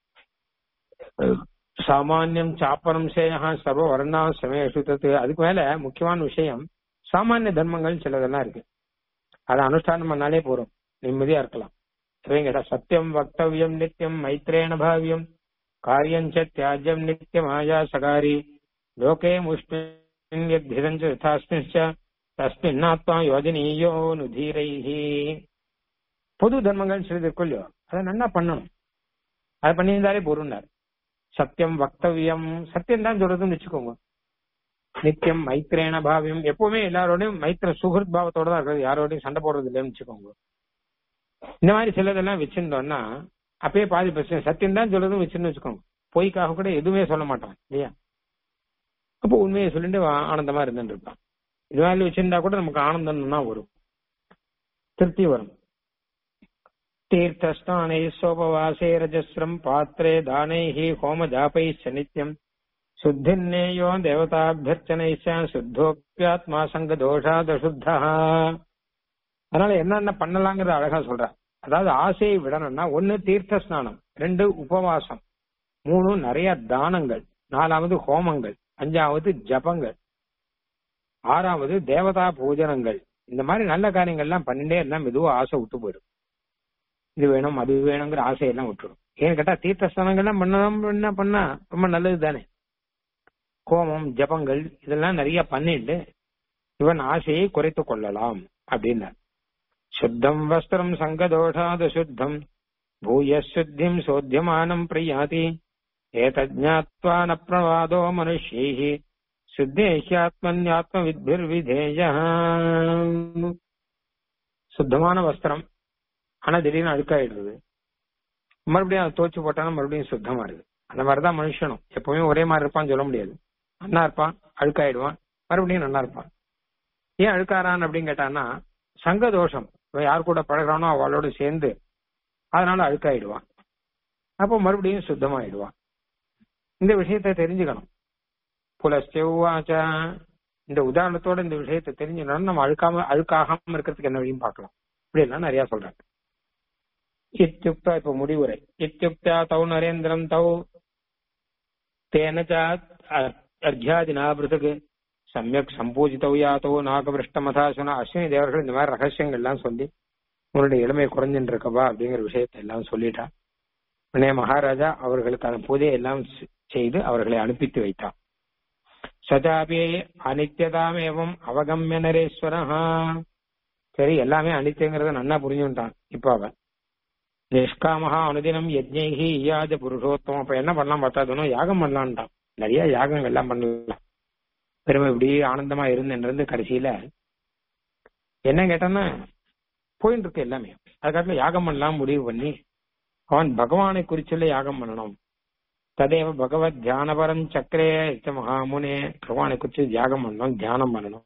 சாமானியம் சாப்பனம் சேயா சர்வ வர்ணா சமயசு தத்து அதுக்கு மேல முக்கியமான விஷயம் சாமானிய தர்மங்கள் சிலதெல்லாம் இருக்கு அதை அனுஷ்டானம் பண்ணாலே போறோம் நிம்மதியா இருக்கலாம் கேட்டா சத்தியம் வக்தவியம் நித்தியம் மைத்ரேண பாவியம் காரியம் தியாஜ்யம் நித்தியம் ஆயா சகாரி லோகே முஷ்மின் யதாஸ்மிச்ச தஸ்மின்னாத்மா யோஜனீயோ நுதீரைஹி பொது தர்மங்கள் சிலது இருக்கும் இல்லையோ அதை நல்லா பண்ணணும் அதை பண்ணியிருந்தாலே பொருள்னார் சத்தியம் வக்தவியம் சத்தியம் தான் சொல்றதுன்னு வச்சுக்கோங்க நித்தியம் மைத்ரேன பாவியம் எப்பவுமே எல்லாரோடையும் மைத்திர சுகிருத் பாவத்தோட தான் இருக்கிறது யாரோடையும் சண்டை போடுறது இல்லைன்னு வச்சுக்கோங்க இந்த மாதிரி சிலதெல்லாம் வச்சிருந்தோம்னா அப்பயே பாதி பிரச்சனை சத்தியம் தான் சொல்றதும் வச்சுன்னு வச்சுக்கோங்க பொய்க்காக கூட எதுவுமே சொல்ல மாட்டான் இல்லையா அப்போ உண்மையை சொல்லிட்டு ஆனந்தமா இருந்துட்டு இருப்பான் இது மாதிரி வச்சிருந்தா கூட நமக்கு ஆனந்தம் தான் வரும் திருப்தி வரும் தீர்த்தஸ்தானை சோபவாசே ரஜஸ்ரம் பாத்திரே தானைஹி ஹோம ஜாபைச்ச நித்யம் சுத்தின்னேயோ தேவதாபியர்ச்சனைச்ச சுத்தோப்பியாத்மா சங்க தோஷாத சுத்தா அதனால என்னென்ன பண்ணலாங்கிறத அழகா சொல்ற அதாவது ஆசையை விடணும்னா ஒன்னு தீர்த்த ஸ்நானம் ரெண்டு உபவாசம் மூணு நிறைய தானங்கள் நாலாவது ஹோமங்கள் அஞ்சாவது ஜபங்கள் ஆறாவது தேவதா பூஜனங்கள் இந்த மாதிரி நல்ல காரியங்கள்லாம் பண்ணிட்டே இருந்தா மெதுவா ஆசை விட்டு போயிடும் இது வேணும் அது வேணுங்கிற ஆசையெல்லாம் விட்டுரும் ஏன்னு கேட்டா தீர்த்த ஸ்நானங்கள்லாம் பண்ணணும் என்ன பண்ணா ரொம்ப நல்லது தானே கோமம் ஜபங்கள் இதெல்லாம் நிறைய பண்ணிட்டு இவன் ஆசையை குறைத்து கொள்ளலாம் அப்படின்னார் சுத்தம் வஸ்திரம் சங்கதோஷாத சுத்தம் பூய சுத்திம் சோத்தியமானம் பிரியாதி ஏதஜாத்வா ந பிரவாதோ மனுஷ்யை சுத்தேஹியாத்மன்யாத்ம வித்பிர்விதேய சுத்தமான வஸ்திரம் ஆனா திடீர்னு அழுக்காயிடுறது மறுபடியும் அதை தோச்சு போட்டாலும் மறுபடியும் சுத்தமா இருக்கு அந்த மாதிரிதான் மனுஷனும் எப்பவுமே ஒரே மாதிரி இருப்பான்னு சொல்ல முடியாது நல்லா இருப்பான் அழுக்காயிடுவான் மறுபடியும் நல்லா இருப்பான் ஏன் அழுக்காரான் அப்படின்னு கேட்டான்னா சங்க தோஷம் இவன் யார் கூட பழகிறானோ அவளோட சேர்ந்து அதனால அழுக்காயிடுவான் அப்போ மறுபடியும் சுத்தமாயிடுவான் இந்த விஷயத்தை தெரிஞ்சுக்கணும் புலஸ்டெவ்வாச்ச இந்த உதாரணத்தோட இந்த விஷயத்தை தெரிஞ்சுக்கணும் நம்ம அழுக்காம அழுக்காகாம இருக்கிறதுக்கு என்ன வழியும் பார்க்கலாம் இப்படி எல்லாம் நிறைய சொல்றாங்க இத்தியுக்தா இப்ப முடிவுரை இத்தியுக்தா தௌ நரேந்திரம் தௌ தேனச்ச அர்த்தியாதினா பிருத்துக்கு சமயக் சம்பூஜித்தோ யாத்தோ நாகபிருஷ்டமதாசன அஸ்வினி தேவர்கள் இந்த மாதிரி ரகசியங்கள்லாம் சொல்லி உன்னுடைய இளமை குறைஞ்சுட்டு இருக்கவா அப்படிங்கிற விஷயத்தை எல்லாம் சொல்லிட்டா உடனே மகாராஜா அவர்களுக்கான பூஜையை எல்லாம் செய்து அவர்களை அனுப்பித்து வைத்தான் சதாபி அனித்யதாமேவம் அவகம்ய நரேஸ்வரஹா சரி எல்லாமே அனித்தியங்கிறத நன்னா புரிஞ்சுட்டான் இப்ப அவன் நிஷ்காமஹா அனுதினம் யஜ்ஞைஹி ஈயாத புருஷோத்தமம் அப்ப என்ன பண்ணலாம் பார்த்தாதனும் யாகம் பண்ணலான்ட்டான் நிறைய யாகங்கள் எல்லாம் பண்ணலாம் பெருமை இப்படி ஆனந்தமா இருந்துன்றது கடைசியில என்ன கேட்டான்னா போயிட்டு இருக்கு எல்லாமே அதுக்காட்டில யாகம் பண்ணலாம் முடிவு பண்ணி அவன் பகவானை குறிச்சுள்ள யாகம் பண்ணணும் ததேவ பகவத் தியானபரம் சக்கரே மகாமுனே பகவானை குறிச்சு தியாகம் பண்ணணும் தியானம் பண்ணணும்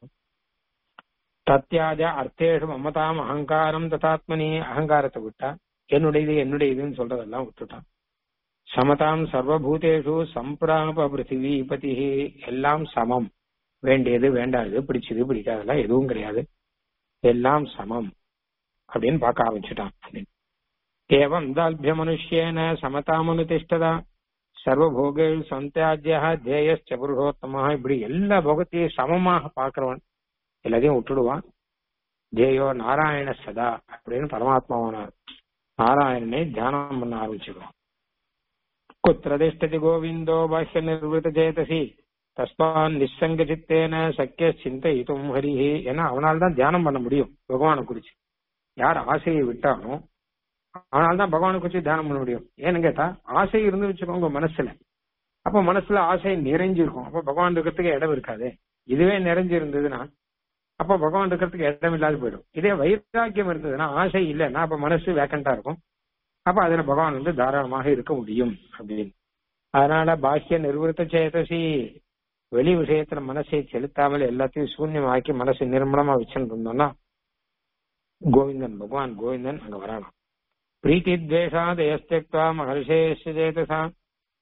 தத்யாஜ அர்த்தேஷு மமதாம் அகங்காரம் ததாத்மனி அகங்காரத்தை விட்டா என்னுடையது என்னுடையதுன்னு சொல்றதெல்லாம் விட்டுட்டான் சமதாம் சர்வபூதேஷு சம்பிராப பிருத்திவிபதி எல்லாம் சமம் வேண்டியது வேண்டாது பிடிச்சது பிடிக்காதெல்லாம் எதுவும் கிடையாது எல்லாம் சமம் அப்படின்னு பார்க்க ஆரம்பிச்சுட்டான் அப்படின்னு ஏவம் தால்பிய மனுஷேன சமதாமனுதிஷ்டதா சர்வபோகேஷு சந்தியாஜ்யா தேயஸ்ச புருஷோத்தமா இப்படி எல்லா போகத்தையும் சமமாக பார்க்கிறவன் எல்லாத்தையும் விட்டுடுவான் தேயோ நாராயண சதா அப்படின்னு பரமாத்மாவானார் நாராயணனை தியானம் பண்ண ஆரம்பிச்சுடுவான் குத்திர திஷ்டதி கோவிந்தோ பாஹ்ய நிர்வൃత சேதசி தஸ்மான் நிசங்க சித்தேன சக்கிய சிந்தைத்தும் ஹரிஹி ஏன்னா அவனால் தான் தியானம் பண்ண முடியும் பகவானை குறிச்சு யார் ஆசையை விட்டானோ அவனால் தான் பகவானை குறிச்சு தியானம் பண்ண முடியும் ஏன்னு கேட்டா ஆசை இருந்து வச்சுக்கோங்க மனசுல அப்ப மனசுல ஆசை நிறைஞ்சிருக்கும் அப்ப பகவான் இருக்கிறதுக்கு இடம் இருக்காது இதுவே நிறைஞ்சு இருந்ததுன்னா அப்ப பகவான் இருக்கிறதுக்கு இடம் இல்லாத போயிடும் இதே வைராக்கியம் இருந்ததுன்னா ஆசை இல்லைன்னா அப்ப மனசு வேக்கண்டா இருக்கும் அப்ப அதுல பகவான் வந்து தாராளமாக இருக்க முடியும் அப்படின்னு அதனால பாக்கிய நிர்வൃத்த சேதசி வெளி விஷயத்துல மனசை செலுத்தாமல் எல்லாத்தையும் சூன்யமாக்கி மனசை நிர்மலமா வச்சுட்டு இருந்தோம்னா கோவிந்தன் பகவான் கோவிந்தன் அங்க வரலாம் பிரீத்தி துவேஷாத் எஸ்தெக்வா மகர்ஷேஷ சேதசா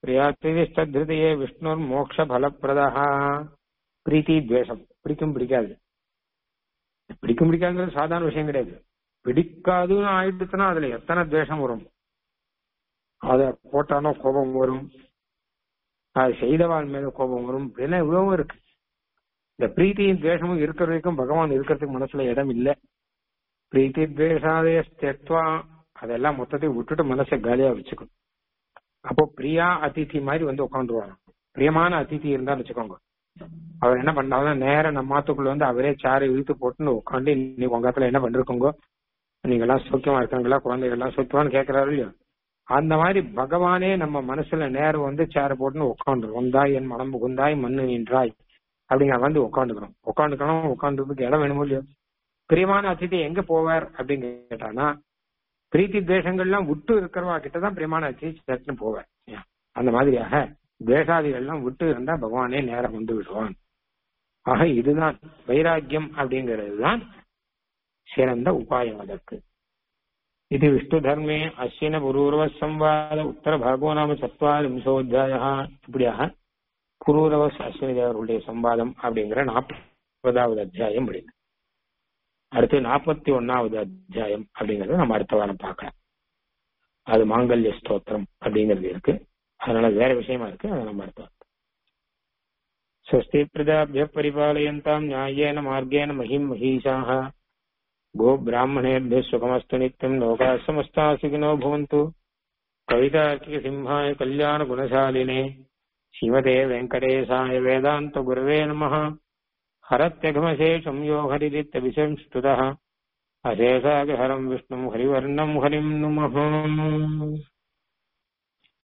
பிரியாத்திரிஷ்டே விஷ்ணுர் மோக்ஷ பலப்பிரதா பிரீத்தி துவேஷம் பிடிக்கும் பிடிக்காது பிடிக்கும் பிடிக்காதுங்கிறது சாதாரண விஷயம் கிடையாது பிடிக்காதுன்னு ஆயிடுச்சுன்னா அதுல எத்தனை துவேஷம் வரும் அத போட்டானோ கோபம் வரும் அது செய்தவாள் மேல கோபம் வரும் இப்படின்னா இவ்வளவும் இருக்கு இந்த பிரீத்தியும் துவேஷமும் இருக்கிற வரைக்கும் பகவான் இருக்கிறதுக்கு மனசுல இடம் இல்லை பிரீத்தி துவேஷாதே தெத்வா அதெல்லாம் மொத்தத்தையும் விட்டுட்டு மனசை காலியா வச்சுக்கணும் அப்போ பிரியா அதிதி மாதிரி வந்து உட்காந்துருவாங்க பிரியமான அதிதி இருந்தான்னு வச்சுக்கோங்க அவர் என்ன பண்ணாலும் நேரம் நம்ம மாத்துக்குள்ள வந்து அவரே சாரை இழுத்து போட்டுன்னு உட்காந்து இன்னைக்கு உங்க இடத்துல என்ன பண்ணிருக்கோங்க நீங்க எல்லாம் சௌக்கியமா இருக்காங்களா குழந்தைகள் எல்லாம் சௌக்கியமான்னு கேட்கறாரு இல்லையா அந்த மாதிரி பகவானே நம்ம மனசுல நேரம் வந்து சேர போட்டுன்னு உட்காந்துரும் வந்தாய் என் மனம் புகுந்தாய் மண்ணு நின்றாய் அப்படிங்கிற வந்து உட்காந்துக்கிறோம் உட்காந்துக்கணும் உட்காந்துறதுக்கு இடம் வேணுமோ இல்லையோ பிரியமான அதிதி எங்க போவார் அப்படின்னு கேட்டானா பிரீத்தி துவேஷங்கள்லாம் விட்டு இருக்கிறவா கிட்டதான் பிரியமான அதிதி சட்டுன்னு போவார் அந்த மாதிரியாக துவேஷாதிகள்லாம் விட்டு இருந்தா பகவானே நேரம் வந்து விடுவான் ஆக இதுதான் வைராக்கியம் அப்படிங்கிறது தான் சிறந்த உபாயம் அதற்கு இது விஷ்ணு தர்மே அஸ்வின புரூரவ சம்வாத உத்தர பாகோ நாம சத்வாரிம்சோத்தியாய இப்படியாக புரூரவஸ் அஸ்வினி தேவர்களுடைய சம்வாதம் அப்படிங்கிற நாற்பதாவது அத்தியாயம் முடியுது அடுத்து நாற்பத்தி ஒன்னாவது அத்தியாயம் அப்படிங்கறத நம்ம அடுத்த வாரம் பார்க்கலாம் அது மாங்கல்ய ஸ்தோத்திரம் அப்படிங்கிறது இருக்கு அதனால வேற விஷயமா இருக்கு அதை நம்ம அடுத்த வாரம் स्वस्ति प्रजाभ्यः परिपालयन्ताम् न्याय्येन मार्गेण महिम् महिषाः गोब्राह्मणेभ्यः सुखमस्तु नित्यम् लोकाः समस्ताः सुखिनो भवन्तु कवितार्किकसिंहाय कल्याणगुणशालिने श्रीमते वेङ्कटेशाय वेदान्तगुरवे नमः हरत्यघमशेषम् यो हरिरित्यभिसंस्तुतः अशेषागहरम् विष्णुम् हरिवर्णम् हरिम् नुमः